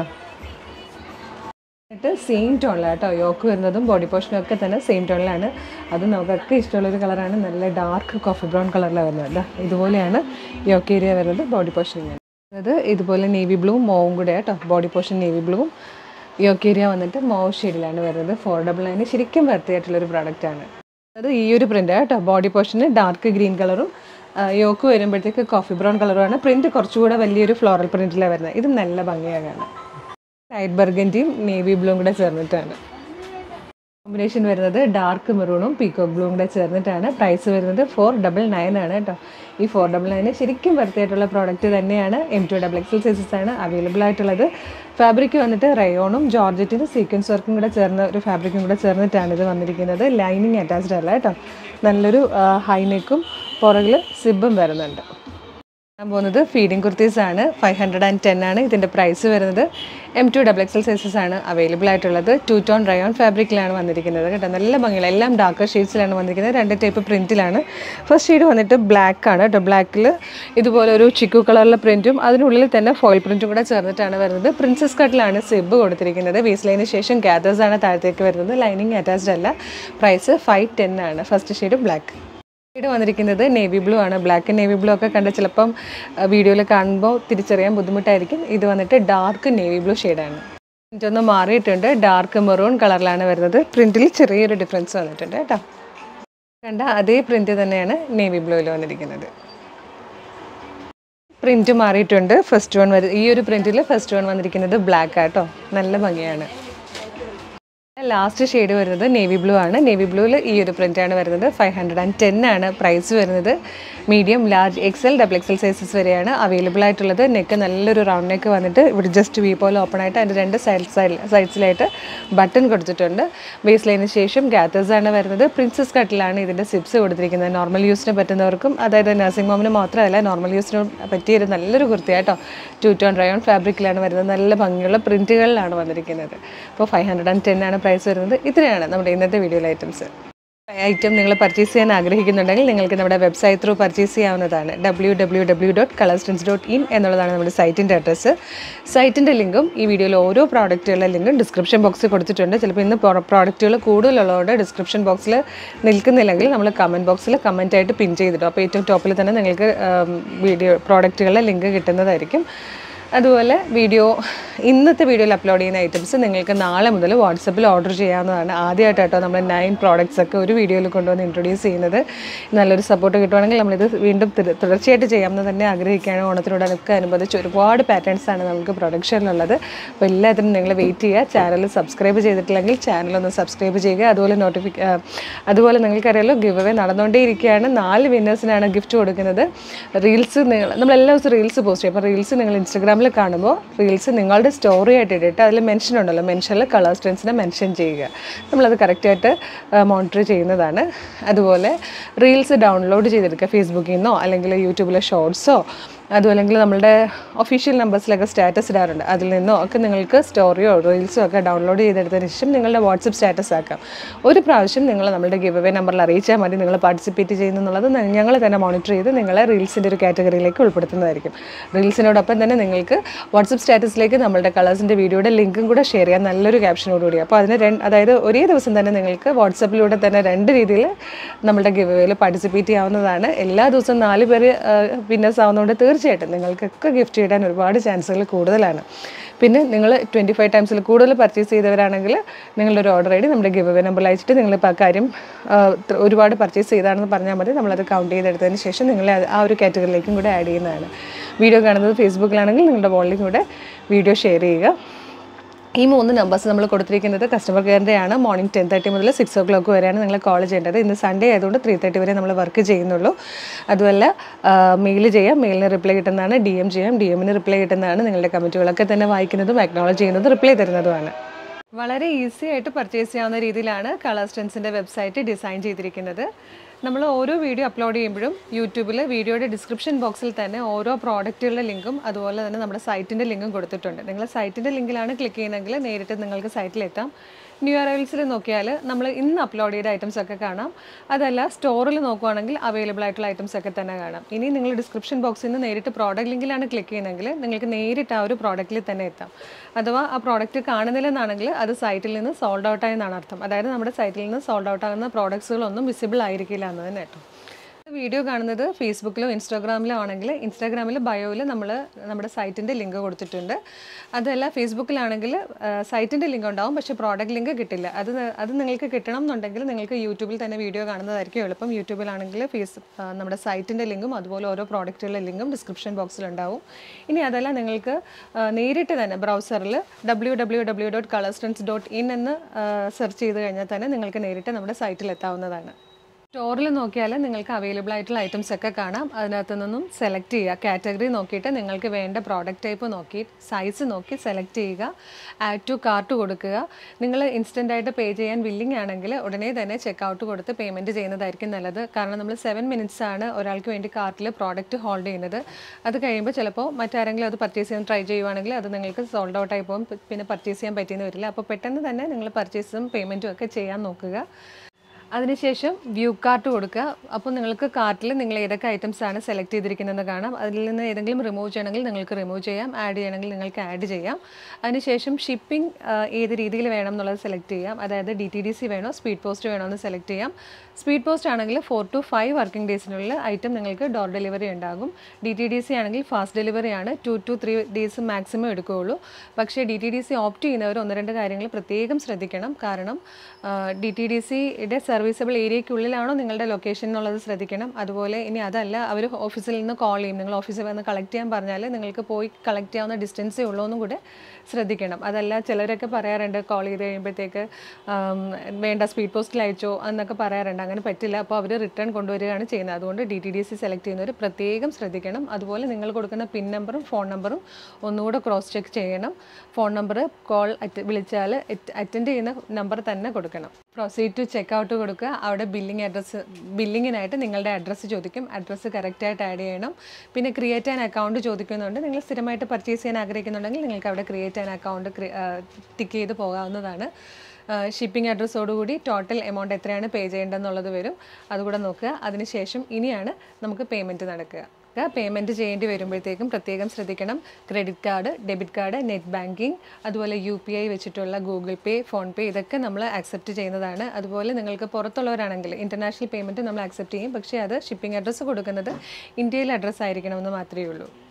S1: എന്നിട്ട് സെയിം ടോണിലാണ് കേട്ടോ യോക്ക് വരുന്നതും ബോഡി പോർഷനും ഒക്കെ തന്നെ സെയിം ടോണിലാണ് അത് നമുക്കൊക്കെ ഇഷ്ടമുള്ളൊരു കളറാണ് നല്ല ഡാർക്ക് കോഫി ബ്രൗൺ കളറിലാണ് വരുന്നത് ദാ ഇതുപോലെയാണ് യോക്ക് ഏരിയ വരുന്നത് ബോഡി പോർഷൻ അത് ഇതുപോലെ നേവി ബ്ലൂവും മോവും കൂടെ കേട്ടോ ബോഡി പോർഷൻ നേവി ബ്ലൂവും യോക്ക് ഏരിയ വന്നിട്ട് മോവ് ഷെയ്ഡിലാണ് വരുന്നത് ഫോർ ഡബിൾ നയന് ശരിക്കും വൃത്തിയായിട്ടുള്ളൊരു പ്രോഡക്റ്റാണ് അത് ഈ ഒരു പ്രിൻ്റ് കേട്ടോ ബോഡി പോർഷന് ഡാർക്ക് ഗ്രീൻ കളറും യോക്ക് വരുമ്പോഴത്തേക്ക് കോഫി ബ്രൗൺ കളറുമാണ് പ്രിൻറ്റ് കുറച്ചുകൂടെ വലിയൊരു ഫ്ലോറൽ പ്രിൻറ്റിലാണ് വരുന്നത് ഇത് നല്ല ഭംഗിയാണ് കാണാൻ ലൈറ്റ് ബർഗൻറ്റിയും നേവി ബ്ലൂവും കൂടെ ചേർന്നിട്ടാണ് കോമ്പിനേഷൻ വരുന്നത് ഡാർക്ക് മെറൂണും പീക്കോക്ക് ബ്ലൂവും കൂടെ ചേർന്നിട്ടാണ് പ്രൈസ് വരുന്നത് ഫോർ ഡബിൾ നയൻ ആണ് കേട്ടോ ഈ ഫോർ ഡബിൾ നയന് ശരിക്കും വൃത്തിയായിട്ടുള്ള പ്രോഡക്റ്റ് തന്നെയാണ് M to double XL sizes ആണ് അവൈലബിൾ ആയിട്ടുള്ളത് ഫാബ്രിക് വന്നിട്ട് റയോണും ജോർജറ്റിൻ്റെ സീക്വൻസ് വർക്കും കൂടെ ചേർന്ന ഒരു ഫാബ്രിക്കും കൂടെ ചേർന്നിട്ടാണ് ഇത് വന്നിരിക്കുന്നത് ലൈനിങ് അറ്റാച്ച്ഡ് അല്ല കേട്ടോ നല്ലൊരു ഹൈനെക്കും പുറകിൽ സിബും വരുന്നുണ്ട് ഞാൻ പോകുന്നത് ഫീഡിങ് കുർത്തീസ് ആണ് ഫൈവ് ഹൺഡ്രഡ് ആൻഡ് ടെൻ ആണ് ഇതിൻ്റെ പ്രൈസ് വരുന്നത് M to double XL sizes ആണ് അവൈലബിൾ ആയിട്ടുള്ളത് ടു ടോൺ റയോൺ ഫാബ്രിക്കിലാണ് വന്നിരിക്കുന്നത് കേട്ടോ നല്ല ഭംഗിയുള്ള എല്ലാം ഡാർക്ക് ഷെയ്ഡ്സിലാണ് വന്നിരിക്കുന്നത് രണ്ട് ടൈപ്പ് പ്രിൻറ്റിലാണ് ഫസ്റ്റ് ഷെയ്ഡ് വന്നിട്ട് ബ്ലാക്ക് ആണ് കേട്ടോ ബ്ലാക്കിൽ ഇതുപോലെ ഒരു ചിക്കു കളറിലെ പ്രിൻറ്റും അതിനുള്ളിൽ തന്നെ ഫോയിൽ പ്രിൻറ്റും കൂടെ ചേർന്നിട്ടാണ് വരുന്നത് പ്രിൻസസ് കട്ടിലാണ് സിബ് കൊടുത്തിരിക്കുന്നത് വേസ്റ്റ് ലൈനിന് ശേഷം ഗ്യാദേഴ്സ് ആണ് താഴത്തേക്ക് വരുന്നത് ലൈനിങ് അറ്റാച്ച്ഡ് അല്ല പ്രൈസ് ഫൈവ് ടെൻ ആണ് ഫസ്റ്റ് ഷെയ്ഡ് ബ്ലാക്ക് ഷെയ്ഡ് വന്നിരിക്കുന്നത് നേവി ബ്ലൂ ആണ് ബ്ലാക്ക് നേവി ബ്ലൂ ഒക്കെ കണ്ട ചിലപ്പം വീഡിയോയിൽ കാണുമ്പോൾ തിരിച്ചറിയാൻ ബുദ്ധിമുട്ടായിരിക്കും ഇത് വന്നിട്ട് ഡാർക്ക് നേവി ബ്ലൂ ഷെയ്ഡാണ് പ്രിൻ്റ് ഒന്ന് മാറിയിട്ടുണ്ട് ഡാർക്ക് മെറൂൺ കളറിലാണ് വരുന്നത് പ്രിൻറ്റിൽ ചെറിയൊരു ഡിഫറൻസ് വന്നിട്ടുണ്ട് കേട്ടോ കണ്ട അതേ പ്രിൻറ്റ് തന്നെയാണ് നേവി ബ്ലൂവിൽ വന്നിരിക്കുന്നത് പ്രിൻറ്റ് മാറിയിട്ടുണ്ട് ഫസ്റ്റ് വൺ വരും ഈ ഒരു പ്രിൻറ്റിൽ ഫസ്റ്റ് വൺ വന്നിരിക്കുന്നത് ബ്ലാക്ക് ആട്ടോ നല്ല ഭംഗിയാണ് ലാസ്റ്റ് ഷെയ്ഡ് വരുന്നത് നേവി ബ്ലൂ ആണ് നേവി ബ്ലൂവിൽ ഈ ഒരു പ്രിൻ്റാണ് വരുന്നത് ഫൈവ് ഹൺഡ്രഡ് ആൻഡ് ടെൻ ആണ് പ്രൈസ് വരുന്നത് medium large XL double XL sizes വരെയാണ് അവൈലബിൾ ആയിട്ടുള്ളത് നെക്ക് നല്ലൊരു റൗണ്ട് നെക്ക് വന്നിട്ട് ഇവിടെ ജസ്റ്റ് വി പോലെ ഓപ്പൺ ആയിട്ട് അതിൻ്റെ രണ്ട് സൈഡ് സൈഡ് സൈഡ്സിലായിട്ട് ബട്ടൺ കൊടുത്തിട്ടുണ്ട് ബേസ് ലൈനിന് ശേഷം ഗ്യാത്തേഴ്സ് ആണ് വരുന്നത് പ്രിൻസസ് കട്ടിലാണ് ഇതിൻ്റെ സിപ്സ് കൊടുത്തിരിക്കുന്നത് നോർമൽ യൂസിന് പറ്റുന്നവർക്കും അതായത് നഴ്സിംഗ് ഹോമിന് മാത്രമല്ല നോർമൽ യൂസിന് പറ്റിയൊരു നല്ലൊരു കുർത്തിയാട്ടോ ടു ടോൺ റയോൺ ഫാബ്രിക്കിലാണ് വരുന്നത് നല്ല ഭംഗിയുള്ള പ്രിൻറ്റുകളിലാണ് വന്നിരിക്കുന്നത് അപ്പോൾ ഫൈവ് ഹൺഡ്രഡ് ആൻഡ് ടെൻ ആണ് പ്രൈസ് വരുന്നത് ഇത്രയാണ് നമ്മുടെ ഇന്നത്തെ വീഡിയോയിലെ ഐറ്റംസ് ഐറ്റം നിങ്ങൾ പർച്ചേസ് ചെയ്യാൻ ആഗ്രഹിക്കുന്നുണ്ടെങ്കിൽ നിങ്ങൾക്ക് നമ്മുടെ വെബ്സൈറ്റ് ത്രൂ പർച്ചേസ് ചെയ്യാവുന്നതാണ് ഡബ്ല്യൂ ഡബ്ല്യൂ ഡബ്ല്യൂ ഡോട്ട് കളർസ്റ്റൻസ് ഡോട്ട് ഇൻ എന്നുള്ളതാണ് നമ്മുടെ സൈറ്റിൻ്റെ അഡ്രസ്സ് സൈറ്റിൻ്റെ ലിങ്കും ഈ വീഡിയോയിൽ ഓരോ പ്രോഡക്റ്റുകളുടെ ലിങ്കും ഡിസ്ക്രിപ്ഷൻ ബോക്സിൽ കൊടുത്തിട്ടുണ്ട് ചിലപ്പോൾ ഇന്ന് പ്രോഡക്റ്റുകൾ കൂടുതലുള്ളതുകൊണ്ട് ഡിസ്ക്രിപ്ഷൻ ബോക്സിൽ നിൽക്കുന്നില്ലെങ്കിൽ നമ്മൾ കമൻറ്റ് ബോക്സിൽ കമൻ്റ് ആയിട്ട് പിൻ ചെയ്തിടും അപ്പോൾ ഏറ്റവും ടോപ്പിൽ തന്നെ നിങ്ങൾക്ക് വീഡിയോ പ്രോഡക്റ്റുകളുടെ ലിങ്ക് കിട്ടുന്നതായിരിക്കും അതുപോലെ വീഡിയോ ഇന്നത്തെ വീഡിയോയിൽ അപ്ലോഡ് ചെയ്യുന്ന ഐറ്റംസ് നിങ്ങൾക്ക് നാളെ മുതൽ വാട്സപ്പിൽ ഓർഡർ ചെയ്യാവുന്നതാണ് ആദ്യമായിട്ട് കേട്ടോ നമ്മൾ നയൻ പ്രോഡക്റ്റ്സ് ഒക്കെ ഒരു വീഡിയോയിൽ കൊണ്ടുവന്ന് ഇൻട്രൊഡ്യൂസ് ചെയ്യുന്നത് നല്ലൊരു സപ്പോർട്ട് കിട്ടുവാണെങ്കിൽ നമ്മളിത് വീണ്ടും തിര- തുടർച്ചയായിട്ട് ചെയ്യാമെന്ന് തന്നെ ആഗ്രഹിക്കുകയാണ് ഓണത്തിനോടൊക്കെ അനുബന്ധിച്ച് ഒരുപാട് പാറ്റേൺസ് ആണ് നമുക്ക് പ്രൊഡക്ഷനിലുള്ളത് അപ്പോൾ എല്ലാത്തിനും നിങ്ങൾ വെയിറ്റ് ചെയ്യുക ചാനൽ സബ്സ്ക്രൈബ് ചെയ്തിട്ടില്ലെങ്കിൽ ചാനലൊന്ന് സബ്സ്ക്രൈബ് ചെയ്യുക അതുപോലെ നോട്ടിഫിക്ക അതുപോലെ നിങ്ങൾക്കറിയാലോ ഗിവ് അവേ നടന്നുകൊണ്ടേയിരിക്കുകയാണ് നാല് വിന്നേഴ്സിനാണ് ഗിഫ്റ്റ് കൊടുക്കുന്നത് റീൽസ് നിങ്ങൾ നമ്മൾ എല്ലാ ദിവസവും റീൽസ് പോസ്റ്റ് ചെയ്യും അപ്പോൾ റീൽസ് നിങ്ങൾ ഇൻസ്റ്റഗ്രാമിൽ കാണുമ്പോൾ റീൽസ് നിങ്ങളുടെ സ്റ്റോറി ആയിട്ട് ഇട്ടിട്ട് അതിൽ മെൻഷൻ ഉണ്ടല്ലോ മെൻഷനിൽ കളർ സ്റ്റെൻസിനെ മെൻഷൻ ചെയ്യുക നമ്മളത് കറക്റ്റായിട്ട് മോണിറ്റർ ചെയ്യുന്നതാണ് അതുപോലെ റീൽസ് ഡൗൺലോഡ് ചെയ്തെടുക്കുക ഫേസ്ബുക്കിൽ നിന്നോ അല്ലെങ്കിൽ യൂട്യൂബിലെ ഷോർട്സോ അതും അല്ലെങ്കിൽ നമ്മളുടെ ഒഫീഷ്യൽ നമ്പേഴ്സിലൊക്കെ സ്റ്റാറ്റസ് ഇടാറുണ്ട് അതിൽ നിന്നോ ഒക്കെ നിങ്ങൾക്ക് സ്റ്റോറിയോ റീൽസോ ഒക്കെ ഡൗൺലോഡ് ചെയ്തെടുത്തതിന് ശേഷം നിങ്ങളുടെ വാട്സപ്പ് സ്റ്റാറ്റസ് ആക്കാം ഒരു പ്രാവശ്യം നിങ്ങൾ നമ്മുടെ ഗിവ് അവേ നമ്പറിൽ അറിയിച്ചാൽ മതി നിങ്ങൾ പാർട്ടിസിപ്പേറ്റ് ചെയ്യുന്നു എന്നുള്ളത് ഞങ്ങൾ തന്നെ മോണിറ്റർ ചെയ്ത് നിങ്ങളെ റീൽസിൻ്റെ ഒരു കാറ്റഗറിയിലേക്ക് ഉൾപ്പെടുത്തുന്നതായിരിക്കും റീൽസിനോടൊപ്പം തന്നെ നിങ്ങൾക്ക് വാട്സപ്പ് സ്റ്റാറ്റസിലേക്ക് നമ്മളുടെ കളേഴ്സിൻ്റെ വീഡിയോയുടെ ലിങ്കും കൂടെ ഷെയർ ചെയ്യാം നല്ലൊരു ക്യാപ്ഷനോടുകൂടി അപ്പോൾ അതിന് രണ്ട് അതായത് ഒരേ ദിവസം തന്നെ നിങ്ങൾക്ക് വാട്സപ്പിലൂടെ തന്നെ രണ്ട് രീതിയിൽ നമ്മുടെ ഗിവ് അവേയിൽ പാർട്ടിസിപ്പേറ്റ് ചെയ്യാവുന്നതാണ് എല്ലാ ദിവസവും നാല് പേര് വിന്നേഴ്സ് ആവുന്നതുകൊണ്ട് തീർച്ചയായിട്ടും നിങ്ങൾക്കൊക്കെ ഗിഫ്റ്റ് ചെയ്യാൻ ഒരുപാട് ചാൻസുകൾ കൂടുതലാണ് പിന്നെ നിങ്ങൾ ട്വൻറ്റി ഫൈവ് ടൈംസിൽ കൂടുതൽ പർച്ചേസ് ചെയ്തവരാണെങ്കിൽ നിങ്ങളുടെ ഒരു ഓർഡർ ഐ ഡി നമ്മുടെ ഗിവ് അവേ നമ്പറിൽ അയച്ചിട്ട് നിങ്ങളിപ്പോൾ ആ കാര്യം ആ, ഇത്ര- ഒരുപാട് പർച്ചേസ് ചെയ്താണെന്ന് പറഞ്ഞാൽ മതി നമ്മളത് കൗണ്ട് ചെയ്തെടുത്തതിന് ശേഷം നിങ്ങളെ അത് ആ ഒരു കാറ്റഗറിയിലേക്കും കൂടെ ആഡ് ചെയ്യുന്നതാണ് വീഡിയോ കാണുന്നത് ഫേസ്ബുക്കിലാണെങ്കിൽ നിങ്ങളുടെ വോളിലും കൂടെ വീഡിയോ ഷെയർ ചെയ്യുക ഈ മൂന്ന് നമ്പേഴ്സ് നമ്മൾ കൊടുത്തിരിക്കുന്നത് കസ്റ്റമർ കെയറിൻ്റെയാണ് മോർണിംഗ് ടെൻ തേർട്ടി മുതൽ സിക്സ് ഓ ക്ലോക്ക് വരെയാണ് നിങ്ങൾ കോൾ ചെയ്യേണ്ടത് ഇന്ന് സൺഡേ ആയതുകൊണ്ട് ത്രീ തേർട്ടി വരെ നമ്മൾ വർക്ക് ചെയ്യുന്നുള്ളൂ അതുമല്ല മെയിൽ ചെയ്യാം മെയിലിന് റിപ്ലൈ കിട്ടുന്നതാണ് ഡി എം ചെയ്യാം ഡി എമ്മിന് റിപ്ലൈ കിട്ടുന്നതാണ് നിങ്ങളുടെ കമൻറ്റുകളൊക്കെ തന്നെ വായിക്കുന്നതും അക്നോളജ് ചെയ്യുന്നതും റിപ്ലൈ തരുന്നതുമാണ് വളരെ ഈസി ആയിട്ട് പർച്ചേസ് ചെയ്യാവുന്ന രീതിയിലാണ് കളർ സ്റ്റെൻസിൻ്റെ വെബ്സൈറ്റ് ഡിസൈൻ ചെയ്തിരിക്കുന്നത് നമ്മൾ ഓരോ വീഡിയോ അപ്ലോഡ് ചെയ്യുമ്പോഴും യൂട്യൂബിൽ വീഡിയോയുടെ ഡിസ്ക്രിപ്ഷൻ ബോക്സിൽ തന്നെ ഓരോ പ്രോഡക്റ്റുകളുടെ ലിങ്കും അതുപോലെ തന്നെ നമ്മുടെ സൈറ്റിൻ്റെ ലിങ്കും കൊടുത്തിട്ടുണ്ട് നിങ്ങൾ സൈറ്റിൻ്റെ ലിങ്കിലാണ് ക്ലിക്ക് ചെയ്യുന്നതെങ്കിൽ നേരിട്ട് നിങ്ങൾക്ക് സൈറ്റിലെത്താം ന്യൂ അറൈവൽസിൽ നോക്കിയാൽ നമ്മൾ ഇന്ന് അപ്ലോഡ് ചെയ്ത ഐറ്റംസ് ഒക്കെ കാണാം അതല്ല സ്റ്റോറിൽ നോക്കുവാണെങ്കിൽ അവൈലബിൾ ആയിട്ടുള്ള ഐറ്റംസ് ഒക്കെ തന്നെ കാണാം ഇനി നിങ്ങൾ ഡിസ്ക്രിപ്ഷൻ ബോക്സിൽ നിന്ന് നേരിട്ട് പ്രോഡക്റ്റ് ലിങ്കിലാണ് ക്ലിക്ക് ചെയ്യുന്നതെങ്കിൽ നിങ്ങൾക്ക് നേരിട്ട് ആ ഒരു പ്രോഡക്റ്റിൽ തന്നെ എത്താം അഥവാ ആ പ്രോഡക്റ്റ് കാണുന്നില്ലെന്നാണെങ്കിൽ അത് സൈറ്റിൽ നിന്ന് സോൾഡ് ഔട്ട് ആയെന്നാണ് അർത്ഥം അതായത് നമ്മുടെ സൈറ്റിൽ നിന്ന് സോൾഡ് ഔട്ട് ആകുന്ന പ്രോഡക്ട്സുകളൊന്നും വിസിബിൾ ആയിരിക്കില്ല എന്ന് തന്നെ കേട്ടോ വീഡിയോ കാണുന്നത് ഫേസ്ബുക്കിലോ ഇൻസ്റ്റാഗ്രാമിലോ ആണെങ്കിൽ ഇൻസ്റ്റാഗ്രാമിൽ ബയോയിൽ നമ്മൾ നമ്മുടെ സൈറ്റിൻ്റെ ലിങ്ക് കൊടുത്തിട്ടുണ്ട് അതല്ല ഫേസ്ബുക്കിലാണെങ്കിൽ സൈറ്റിൻ്റെ ലിങ്ക് ഉണ്ടാവും പക്ഷേ പ്രോഡക്റ്റ് ലിങ്ക് കിട്ടില്ല അത് ന- അത് നിങ്ങൾക്ക് കിട്ടണം എന്നുണ്ടെങ്കിൽ നിങ്ങൾക്ക് യൂട്യൂബിൽ തന്നെ വീഡിയോ കാണുന്നതായിരിക്കും എളുപ്പം യൂട്യൂബിലാണെങ്കിൽ ഫേസ് ആ, നമ്മുടെ സൈറ്റിൻ്റെ ലിങ്കും അതുപോലെ ഓരോ പ്രോഡക്റ്റുകളുടെ ലിങ്കും ഡിസ്ക്രിപ്ഷൻ ബോക്സിൽ ഉണ്ടാവും ഇനി അതല്ല നിങ്ങൾക്ക് ആ, നേരിട്ട് തന്നെ ബ്രൗസറിൽ ഡബ്ല്യൂ ഡബ്ല്യൂ ഡബ്ല്യൂ ഡോട്ട് കളർസ്റ്റൻസ് ഡോട്ട് ഇൻ എന്ന് സെർച്ച് ചെയ്ത് കഴിഞ്ഞാൽ തന്നെ നിങ്ങൾക്ക് നേരിട്ട് നമ്മുടെ സൈറ്റിൽ എത്താവുന്നതാണ് സ്റ്റോറിൽ നോക്കിയാൽ നിങ്ങൾക്ക് അവൈലബിൾ ആയിട്ടുള്ള ഐറ്റംസ് ഒക്കെ കാണാം അതിനകത്ത് നിന്നും സെലക്ട് ചെയ്യുക കാറ്റഗറി നോക്കിയിട്ട് നിങ്ങൾക്ക് വേണ്ട പ്രോഡക്റ്റ് ടൈപ്പ് നോക്കി സൈസ് നോക്കി സെലക്ട് ചെയ്യുക ആഡ് ടു കാർട്ട് കൊടുക്കുക നിങ്ങൾ ഇൻസ്റ്റൻ്റ് ആയിട്ട് പേ ചെയ്യാൻ വില്ലിംഗ് ആണെങ്കിൽ ഉടനെ തന്നെ ചെക്കൗട്ട് കൊടുത്ത് പേയ്മെൻറ്റ് ചെയ്യുന്നതായിരിക്കും നല്ലത് കാരണം നമ്മൾ സെവൻ മിനിറ്റ്സ് ആണ് ഒരാൾക്ക് വേണ്ടി കാർട്ടിൽ പ്രോഡക്റ്റ് ഹോൾഡ് ചെയ്യുന്നത് അത് കഴിയുമ്പോൾ ചിലപ്പോൾ മറ്റാരെങ്കിലും അത് പർച്ചേസ് ചെയ്യാൻ ട്രൈ ചെയ്യുവാണെങ്കിൽ അത് നിങ്ങൾക്ക് സോൾഡ് ഔട്ട് ആയി പോകും പിന്നെ പർച്ചേസ് ചെയ്യാൻ പറ്റിയെന്ന് വരില്ല അപ്പോൾ പെട്ടെന്ന് തന്നെ നിങ്ങൾ പർച്ചേസും പേയ്മെൻറ്റും ഒക്കെ ചെയ്യാൻ നോക്കുക അതിനുശേഷം വ്യൂ കാർട്ട് കൊടുക്കുക അപ്പോൾ നിങ്ങൾക്ക് കാർട്ടിൽ നിങ്ങൾ ഏതൊക്കെ ഐറ്റംസ് ആണ് സെലക്ട് ചെയ്തിരിക്കുന്നതെന്ന് കാണാം അതിൽ നിന്ന് ഏതെങ്കിലും റിമൂവ് ചെയ്യണമെങ്കിൽ നിങ്ങൾക്ക് റിമൂവ് ചെയ്യാം ആഡ് ചെയ്യണമെങ്കിൽ നിങ്ങൾക്ക് ആഡ് ചെയ്യാം അതിനുശേഷം ഷിപ്പിംഗ് ഏത് രീതിയിൽ വേണം എന്നുള്ളത് സെലക്ട് ചെയ്യാം അതായത് ഡി ടി ഡി സി വേണോ സ്പീഡ് പോസ്റ്റ് വേണോ എന്ന് സെലക്ട് ചെയ്യാം സ്പീഡ് പോസ്റ്റ് ആണെങ്കിൽ ഫോർ ടു ഫൈവ് വർക്കിംഗ് ഡേയ്സിനുള്ളിൽ ഐറ്റം നിങ്ങൾക്ക് ഡോർ ഡെലിവറി ഉണ്ടാകും ഡി ടി ഡി സി ആണെങ്കിൽ ഫാസ്റ്റ് ഡെലിവറി ആണ് two to three days maximum എടുക്കുകയുള്ളൂ പക്ഷേ D T D C opt ചെയ്യുന്നവർ ഒന്ന് രണ്ട് കാര്യങ്ങൾ പ്രത്യേകം ശ്രദ്ധിക്കണം കാരണം ഡി ടി ഡി സിയുടെ സർവീസബിൾ ഏരിയയ്ക്കുള്ളിലാണോ നിങ്ങളുടെ ലൊക്കേഷൻ എന്നുള്ളത് ശ്രദ്ധിക്കണം അതുപോലെ ഇനി അതല്ല അവർ ഓഫീസിൽ നിന്ന് കോൾ ചെയ്യും നിങ്ങൾ ഓഫീസിൽ വന്ന് കളക്ട് ചെയ്യാൻ പറഞ്ഞാൽ നിങ്ങൾക്ക് പോയി കളക്ട് ചെയ്യാവുന്ന ഡിസ്റ്റൻസേ ഉള്ളൂ എന്നും കൂടെ ശ്രദ്ധിക്കണം അതല്ല ചിലരൊക്കെ പറയാറുണ്ട് കോൾ ചെയ്ത് കഴിയുമ്പോഴത്തേക്ക് ആം, വേണ്ട സ്പീഡ് പോസ്റ്റിൽ അയച്ചോ എന്നൊക്കെ പറയാറുണ്ട് അങ്ങനെ പറ്റില്ല അപ്പോൾ അവർ റിട്ടേൺ കൊണ്ടുവരികയാണ് ചെയ്യുന്നത് അതുകൊണ്ട് D T D C select ചെയ്യുന്നവർ പ്രത്യേകം ശ്രദ്ധിക്കണം അതുപോലെ നിങ്ങൾ കൊടുക്കുന്ന പിൻ നമ്പറും ഫോൺ നമ്പറും ഒന്നുകൂടെ ക്രോസ് ചെക്ക് ചെയ്യണം ഫോൺ നമ്പർ കോൾ വിളിച്ചാൽ അറ്റൻഡ് ചെയ്യുന്ന നമ്പർ തന്നെ കൊടുക്കണം പ്രൊസീഡ് ടു ചെക്ക് ഔട്ട് കൊടുക്കുക അവിടെ ബില്ലിംഗ് അഡ്രസ്സ് ബില്ലിങ്ങിനായിട്ട് നിങ്ങളുടെ അഡ്രസ്സ് ചോദിക്കും അഡ്രസ്സ് കറക്റ്റായിട്ട് ആഡ് ചെയ്യണം പിന്നെ ക്രിയേറ്റ് ആൻ അക്കൗണ്ട് ചോദിക്കുന്നുണ്ട് നിങ്ങൾ സ്ഥിരമായിട്ട് പർച്ചേസ് ചെയ്യാൻ ആഗ്രഹിക്കുന്നുണ്ടെങ്കിൽ നിങ്ങൾക്ക് അവിടെ ക്രിയേറ്റ് ആൻ അക്കൗണ്ട് ടിക്ക് ചെയ്ത് പോകാവുന്നതാണ് ഷിപ്പിംഗ് അഡ്രസ്സോടുകൂടി ടോട്ടൽ എമൗണ്ട് എത്രയാണ് പേ ചെയ്യേണ്ടതെന്നുള്ളത് വരും അതുകൂടെ നോക്കുക അതിനുശേഷം ഇനിയാണ് നമുക്ക് പേയ്മെൻറ്റ് നടക്കുക പേയ്മെൻറ്റ് ചെയ്യേണ്ടി വരുമ്പോഴത്തേക്കും പ്രത്യേകം ശ്രദ്ധിക്കണം credit card debit card net banking അതുപോലെ യു പി ഐ വെച്ചിട്ടുള്ള ഗൂഗിൾ പേ ഫോൺ പേ ഇതൊക്കെ നമ്മൾ ആക്സെപ്റ്റ് ചെയ്യുന്നതാണ് അതുപോലെ നിങ്ങൾക്ക് പുറത്തുള്ളവരാണെങ്കിൽ ഇൻ്റർനാഷണൽ പേയ്മെൻറ്റ് നമ്മൾ ആക്സെപ്റ്റ് ചെയ്യും പക്ഷേ അത് ഷിപ്പിംഗ് അഡ്രസ്സ് കൊടുക്കുന്നത് ഇന്ത്യയിൽ അഡ്രസ്സ് ആയിരിക്കണമെന്ന് മാത്രമേ ഉള്ളൂ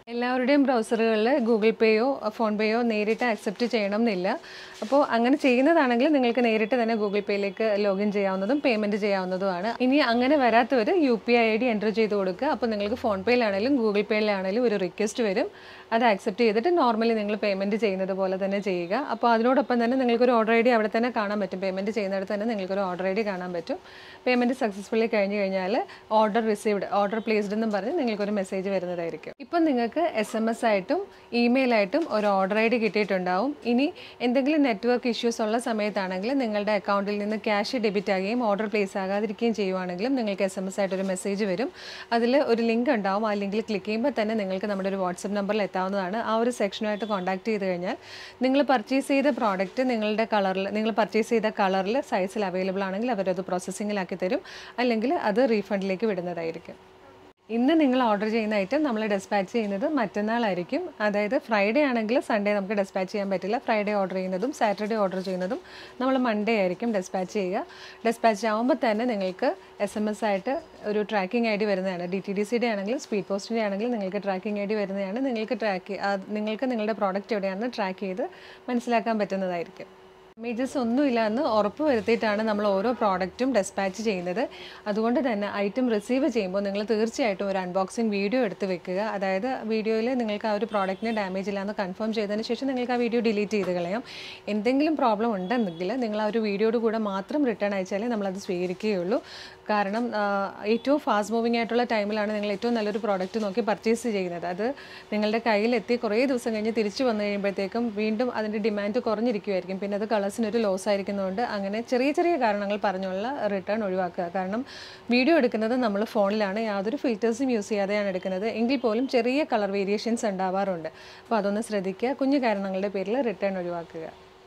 S1: എല്ലാവരുടെയും ബ്രൗസറുകളിൽ ഗൂഗിൾ പേയോ ഫോൺ പേയോ നേരിട്ട് അക്സെപ്റ്റ് ചെയ്യണം എന്നില്ല അപ്പോൾ അങ്ങനെ ചെയ്യുന്നതാണെങ്കിൽ നിങ്ങൾക്ക് നേരിട്ട് തന്നെ ഗൂഗിൾ പേയിലേക്ക് ലോഗിൻ ചെയ്യാവുന്നതും പേയ്മെൻറ്റ് ചെയ്യാവുന്നതുമാണ് ഇനി അങ്ങനെ വരാത്തവർ U P I I D enter ചെയ്ത് കൊടുക്കുക അപ്പോൾ നിങ്ങൾക്ക് ഫോൺ പേയിലാണെങ്കിലും ഗൂഗിൾ പേയിലാണെങ്കിലും ഒരു റിക്വസ്റ്റ് വരും അത് ആക്സെപ്റ്റ് ചെയ്തിട്ട് നോർമലി നിങ്ങൾ പേയ്മെൻറ്റ് ചെയ്യുന്നത് പോലെ തന്നെ ചെയ്യുക അപ്പോൾ അതിനോടൊപ്പം തന്നെ നിങ്ങൾക്കൊരു ഓർഡർ ഐ ഡി അവിടെ തന്നെ കാണാൻ പറ്റും പേയ്മെൻറ്റ് ചെയ്യുന്നിടത്ത് തന്നെ നിങ്ങൾക്കൊരു ഓർഡർ ഐ ഡി കാണാൻ പറ്റും പേയ്മെൻറ്റ് സക്സസ്ഫുള്ളി കഴിഞ്ഞ് കഴിഞ്ഞാൽ ഓർഡർ റിസീവ്ഡ് ഓർഡർ പ്ലേസ്ഡ് എന്നും പറഞ്ഞ് നിങ്ങൾക്കൊരു മെസ്സേജ് വരുന്നതായിരിക്കും ഇപ്പം നിങ്ങൾക്ക് എസ് എം എസ് ആയിട്ടും ഇമെയിലായിട്ടും ഒരു ഓർഡർ ഐ ഡി കിട്ടിയിട്ടുണ്ടാവും ഇനി എന്തെങ്കിലും നെറ്റ്വർക്ക് ഇഷ്യൂസ് ഉള്ള സമയത്താണെങ്കിൽ നിങ്ങളുടെ അക്കൗണ്ടിൽ നിന്ന് ക്യാഷ് ഡെബിറ്റ് ആകുകയും ഓർഡർ പ്ലേസ് ആകാതിരിക്കുകയും ചെയ്യുവാണെങ്കിലും നിങ്ങൾക്ക് എസ് എം എസ് ആയിട്ടൊരു മെസ്സേജ് വരും അതിൽ ഒരു ലിങ്ക് ഉണ്ടാവും ആ ലിങ്കിൽ ക്ലിക്ക് ചെയ്യുമ്പോൾ തന്നെ നിങ്ങൾക്ക് നമ്മുടെ ഒരു വാട്സപ്പ് നമ്പറിൽ എത്താവുന്നതാണ് ആ ഒരു സെക്ഷനുമായിട്ട് കോൺടാക്ട് ചെയ്ത് കഴിഞ്ഞാൽ നിങ്ങൾ പർച്ചേസ് ചെയ്ത പ്രോഡക്റ്റ് നിങ്ങളുടെ കളറിൽ നിങ്ങൾ പർച്ചേസ് ചെയ്ത കളറിൽ സൈസിൽ അവൈലബിൾ ആണെങ്കിൽ അവരത് പ്രോസസ്സിങ്ങിലാക്കി തരും അല്ലെങ്കിൽ അത് റീഫണ്ടിലേക്ക് വിടുന്നതായിരിക്കും ഇന്ന് നിങ്ങൾ ഓർഡർ ചെയ്യുന്ന ഐറ്റം നമ്മൾ ഡെസ്പാച്ച് ചെയ്യുന്നത് മറ്റന്നാളായിരിക്കും അതായത് ഫ്രൈഡേ ആണെങ്കിൽ സൺഡേ നമുക്ക് ഡെസ്പാച്ച് ചെയ്യാൻ പറ്റില്ല ഫ്രൈഡേ ഓർഡർ ചെയ്യുന്നതും സാറ്റർഡേ ഓർഡർ ചെയ്യുന്നതും നമ്മൾ മൺഡേ ആയിരിക്കും ഡെസ്പാച്ച് ചെയ്യുക ഡെസ്പാച്ച് ആകുമ്പോൾ തന്നെ നിങ്ങൾക്ക് എസ് എം എസ് ആയിട്ട് ഒരു ട്രാക്കിംഗ് ഐ ഡി വരുന്നതാണ് ഡി ടി ഡി സിയുടെ ആണെങ്കിലും സ്പീഡ് പോസ്റ്റിൻ്റെ ആണെങ്കിലും നിങ്ങൾക്ക് ട്രാക്കിംഗ് ഐ ഡി വരുന്നതാണ് നിങ്ങൾക്ക് ട്രാക്ക് നിങ്ങൾക്ക് നിങ്ങളുടെ പ്രോഡക്റ്റ് എവിടെയാണെന്ന് ട്രാക്ക് ചെയ്ത് മനസ്സിലാക്കാൻ പറ്റുന്നതായിരിക്കും ഡാമേജസ് ഒന്നുമില്ല എന്ന് ഉറപ്പ് വരുത്തിയിട്ടാണ് നമ്മൾ ഓരോ പ്രോഡക്റ്റും ഡെസ്പാച്ച് ചെയ്യുന്നത് അതുകൊണ്ട് തന്നെ ഐറ്റം റിസീവ് ചെയ്യുമ്പോൾ നിങ്ങൾ തീർച്ചയായിട്ടും ഒരു അൺബോക്സിങ് വീഡിയോ എടുത്ത് വെക്കുക അതായത് വീഡിയോയിൽ നിങ്ങൾക്ക് ആ ഒരു പ്രോഡക്റ്റിന് ഡാമേജ് ഇല്ല എന്ന് കൺഫേം ചെയ്തതിന് ശേഷം നിങ്ങൾക്ക് ആ വീഡിയോ ഡിലീറ്റ് ചെയ്ത് കളയാം എന്തെങ്കിലും പ്രോബ്ലം ഉണ്ടെന്നെങ്കിൽ നിങ്ങൾ ആ ഒരു വീഡിയോയുടെ കൂടെ മാത്രം റിട്ടേൺ അയച്ചാലേ നമ്മളത് സ്വീകരിക്കുകയുള്ളൂ കാരണം ആ, ഏറ്റവും ഫാസ്റ്റ് മൂവിങ് ആയിട്ടുള്ള ടൈമിലാണ് നിങ്ങൾ ഏറ്റവും നല്ലൊരു പ്രോഡക്റ്റ് നോക്കി പർച്ചേസ് ചെയ്യുന്നത് അത് നിങ്ങളുടെ കയ്യിലെത്തി കുറേ ദിവസം കഴിഞ്ഞ് തിരിച്ചു വന്നു കഴിയുമ്പോഴത്തേക്കും വീണ്ടും അതിൻ്റെ ഡിമാൻഡ് കുറഞ്ഞിരിക്കുമായിരിക്കും പിന്നെ അത് കളേഴ്സിനൊരു ലോസ് ആയിരിക്കുന്നതുകൊണ്ട് അങ്ങനെ ചെറിയ ചെറിയ കാരണങ്ങൾ പറഞ്ഞുള്ള റിട്ടേൺ ഒഴിവാക്കുക കാരണം വീഡിയോ എടുക്കുന്നത് നമ്മൾ ഫോണിലാണ് യാതൊരു ഫിൽറ്റേഴ്സും യൂസ് ചെയ്യാതെയാണ് എടുക്കുന്നത് എങ്കിൽ പോലും ചെറിയ കളർ വേരിയേഷൻസ് ഉണ്ടാവാറുണ്ട് അപ്പോൾ അതൊന്ന് ശ്രദ്ധിക്കുക കുഞ്ഞു കാരണങ്ങളുടെ പേരിൽ റിട്ടേൺ ഒഴിവാക്കുക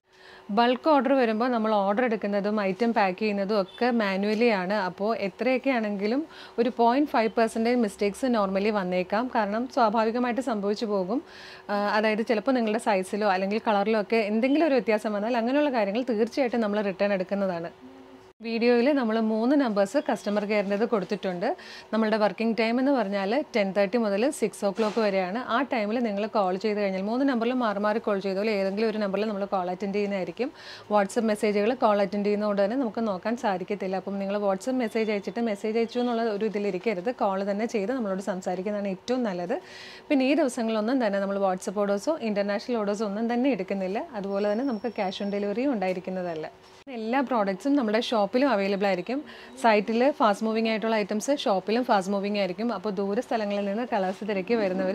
S1: ബൾക്ക് ഓർഡർ വരുമ്പോൾ നമ്മൾ ഓർഡർ എടുക്കുന്നതും ഐറ്റം പാക്ക് ചെയ്യുന്നതും ഒക്കെ മാനുവലി ആണ് അപ്പോൾ എത്രയൊക്കെ ആണെങ്കിലും ഒരു point five percentage mistakes normally വന്നേക്കാം കാരണം സ്വാഭാവികമായിട്ട് സംഭവിച്ചു പോകും ആ, അതായത് ചിലപ്പോൾ നിങ്ങളുടെ സൈസിലോ അല്ലെങ്കിൽ കളറിലോ ഒക്കെ എന്തെങ്കിലും ഒരു വ്യത്യാസം വന്നാൽ അങ്ങനെയുള്ള കാര്യങ്ങൾ തീർച്ചയായിട്ടും നമ്മൾ റിട്ടേൺ എടുക്കുന്നതാണ് വീഡിയോയിൽ നമ്മൾ മൂന്ന് നമ്പേഴ്സ് കസ്റ്റമർ കെയറിൻ്റെത് കൊടുത്തിട്ടുണ്ട് നമ്മളുടെ വർക്കിംഗ് ടൈം എന്ന് പറഞ്ഞാൽ ടെൻ തേർട്ടി മുതൽ സിക്സ് ഓ ക്ലോക്ക് വരെയാണ് ആ ടൈമിൽ നിങ്ങൾ കോൾ ചെയ്ത് കഴിഞ്ഞാൽ മൂന്ന് നമ്പറിൽ മാറി മാറി കോൾ ചെയ്തോളൂ ഏതെങ്കിലും ഒരു നമ്പറിൽ നമ്മൾ കോൾ അറ്റൻഡ് ചെയ്യുന്നതായിരിക്കും വാട്സപ്പ് മെസ്സേജുകൾ കോൾ അറ്റൻഡ് ചെയ്യുന്നതുകൊണ്ട് തന്നെ നമുക്ക് നോക്കാൻ സാധിക്കത്തില്ല അപ്പം നിങ്ങൾ വാട്സപ്പ് മെസ്സേജ് അയച്ചിട്ട് മെസ്സേജ് അയച്ചു എന്നുള്ള ഒരു ഇതിലിരിക്കരുത് കോൾ തന്നെ ചെയ്ത് നമ്മളോട് സംസാരിക്കുന്നതാണ് ഏറ്റവും നല്ലത് പിന്നെ ഈ ദിവസങ്ങളിലൊന്നും തന്നെ നമ്മൾ വാട്സപ്പ് ഓർഡേഴ്സോ ഇൻ്റർനാഷണൽ ഓർഡേഴ്സോ ഒന്നും തന്നെ എടുക്കുന്നില്ല അതുപോലെ തന്നെ നമുക്ക് ക്യാഷ് ഓൺ ഡെലിവറിയും ഉണ്ടായിരിക്കുന്നതല്ല എല്ലാ പ്രോഡക്റ്റ്സും നമ്മുടെ ഷോപ്പിലും അവൈലബിൾ ആയിരിക്കും സൈറ്റിൽ ഫാസ്റ്റ് മൂവിങ് ആയിട്ടുള്ള ഐറ്റംസ് ഷോപ്പിലും ഫാസ്റ്റ് മൂവിങ് ആയിരിക്കും അപ്പോൾ ദൂര സ്ഥലങ്ങളിൽ നിന്ന് കളേഴ്സ് തിരക്കി വരുന്നവർ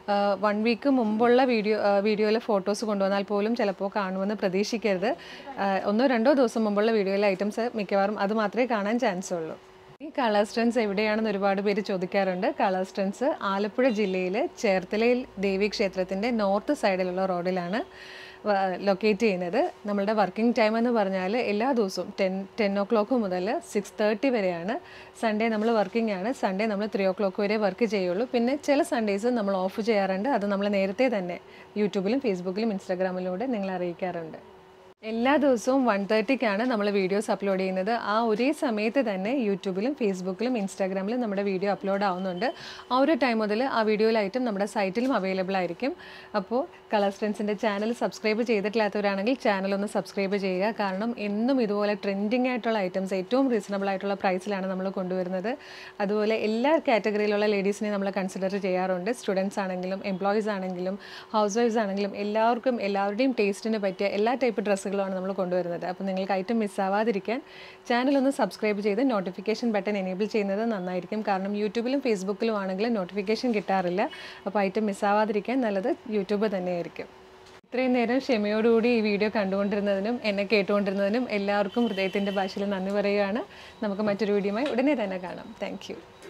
S1: വൺ വീക്ക് മുമ്പുള്ള വീഡിയോ വീഡിയോയിലെ ഫോട്ടോസ് കൊണ്ടുവന്നാൽ പോലും ചിലപ്പോൾ കാണുമെന്ന് പ്രതീക്ഷിക്കരുത് ആ, ഒന്നോ രണ്ടോ ദിവസം മുമ്പുള്ള വീഡിയോയിലെ ഐറ്റംസ് മിക്കവാറും അത് മാത്രമേ കാണാൻ ചാൻസ് ഉള്ളൂ ഈ കളർ സ്റ്റൺസ് എവിടെയാണെന്ന് ഒരുപാട് പേര് ചോദിക്കാറുണ്ട് കളർ സ്റ്റൺസ് ആലപ്പുഴ ജില്ലയിൽ ചേർത്തലയിൽ ദേവി ക്ഷേത്രത്തിൻ്റെ നോർത്ത് സൈഡിലുള്ള റോഡിലാണ് ലൊക്കേറ്റ് ചെയ്യുന്നത് നമ്മളുടെ വർക്കിംഗ് ടൈം എന്ന് പറഞ്ഞാൽ എല്ലാ ദിവസവും ടെൻ ടെൻ ഒ ക്ലോക്ക് മുതൽ സിക്സ് തേർട്ടി വരെയാണ് സൺഡേ നമ്മൾ വർക്കിംഗ് ആണ് സൺഡേ നമ്മൾ ത്രീ ഒ ക്ലോക്ക് വരെ വർക്ക് ചെയ്യുള്ളൂ പിന്നെ ചില സൺഡേസ് നമ്മൾ ഓഫ് ചെയ്യാറുണ്ട് അത് നമ്മൾ നേരത്തെ തന്നെ യൂട്യൂബിലും ഫേസ്ബുക്കിലും ഇൻസ്റ്റാഗ്രാമിലൂടെ നിങ്ങളെ അറിയിക്കാറുണ്ട് എല്ലാ ദിവസവും വൺ തേർട്ടിക്കാണ് നമ്മൾ വീഡിയോസ് അപ്ലോഡ് ചെയ്യുന്നത് ആ ഒരേ സമയത്ത് തന്നെ യൂട്യൂബിലും ഫേസ്ബുക്കിലും ഇൻസ്റ്റാഗ്രാമിലും നമ്മുടെ വീഡിയോ അപ്ലോഡ് ആവുന്നുണ്ട് ആ ഒരു ടൈം മുതൽ ആ വീഡിയോയിലായിട്ടും നമ്മുടെ സൈറ്റിലും അവൈലബിൾ ആയിരിക്കും അപ്പോൾ കളർ സ്ട്രെൻസിൻ്റെ ചാനൽ സബ്സ്ക്രൈബ് ചെയ്തിട്ടില്ലാത്തവരാണെങ്കിൽ ചാനൽ ഒന്ന് സബ്സ്ക്രൈബ് ചെയ്യുക കാരണം എന്നും ഇതുപോലെ ട്രെൻഡിങ് ആയിട്ടുള്ള ഐറ്റംസ് ഏറ്റവും റീസണബിൾ ആയിട്ടുള്ള പ്രൈസിലാണ് നമ്മൾ കൊണ്ടുവരുന്നത് അതുപോലെ എല്ലാ കാറ്റഗറിയിലുള്ള ലേഡീസിനെ നമ്മൾ കൺസിഡർ ചെയ്യാറുണ്ട് സ്റ്റുഡൻസ് ആണെങ്കിലും എംപ്ലോയീസ് ആണെങ്കിലും ഹൗസ് വൈഫ്സ് ആണെങ്കിലും എല്ലാവർക്കും എല്ലാവരുടെയും ടേസ്റ്റിന് പറ്റിയ എല്ലാ ടൈപ്പ് ഡ്രസ്സുകളുമാണ് നമ്മൾ കൊണ്ടുവരുന്നത് അപ്പോൾ നിങ്ങൾക്ക് ഐറ്റം മിസ്സാവാതിരിക്കാൻ ചാനൽ ഒന്ന് സബ്സ്ക്രൈബ് ചെയ്ത് നോട്ടിഫിക്കേഷൻ ബട്ടൺ എനേബിൾ ചെയ്യുന്നത് നന്നായിരിക്കും കാരണം യൂട്യൂബിലും ഫേസ്ബുക്കിലും ആണെങ്കിലും നോട്ടിഫിക്കേഷൻ കിട്ടാറില്ല അപ്പോൾ ഐറ്റം മിസ്സാവാതിരിക്കാൻ നല്ലത് യൂട്യൂബ് തന്നെയായിരിക്കും ഇത്രയും നേരം ക്ഷമയോടുകൂടി ഈ വീഡിയോ കണ്ടുകൊണ്ടിരുന്നതിനും എന്നെ കേട്ടുകൊണ്ടിരുന്നതിനും എല്ലാവർക്കും ഹൃദയത്തിൻ്റെ ഭാഷയിൽ നന്ദി പറയുകയാണ് നമുക്ക് മറ്റൊരു വീഡിയോയുമായി ഉടനെ തന്നെ കാണാം താങ്ക്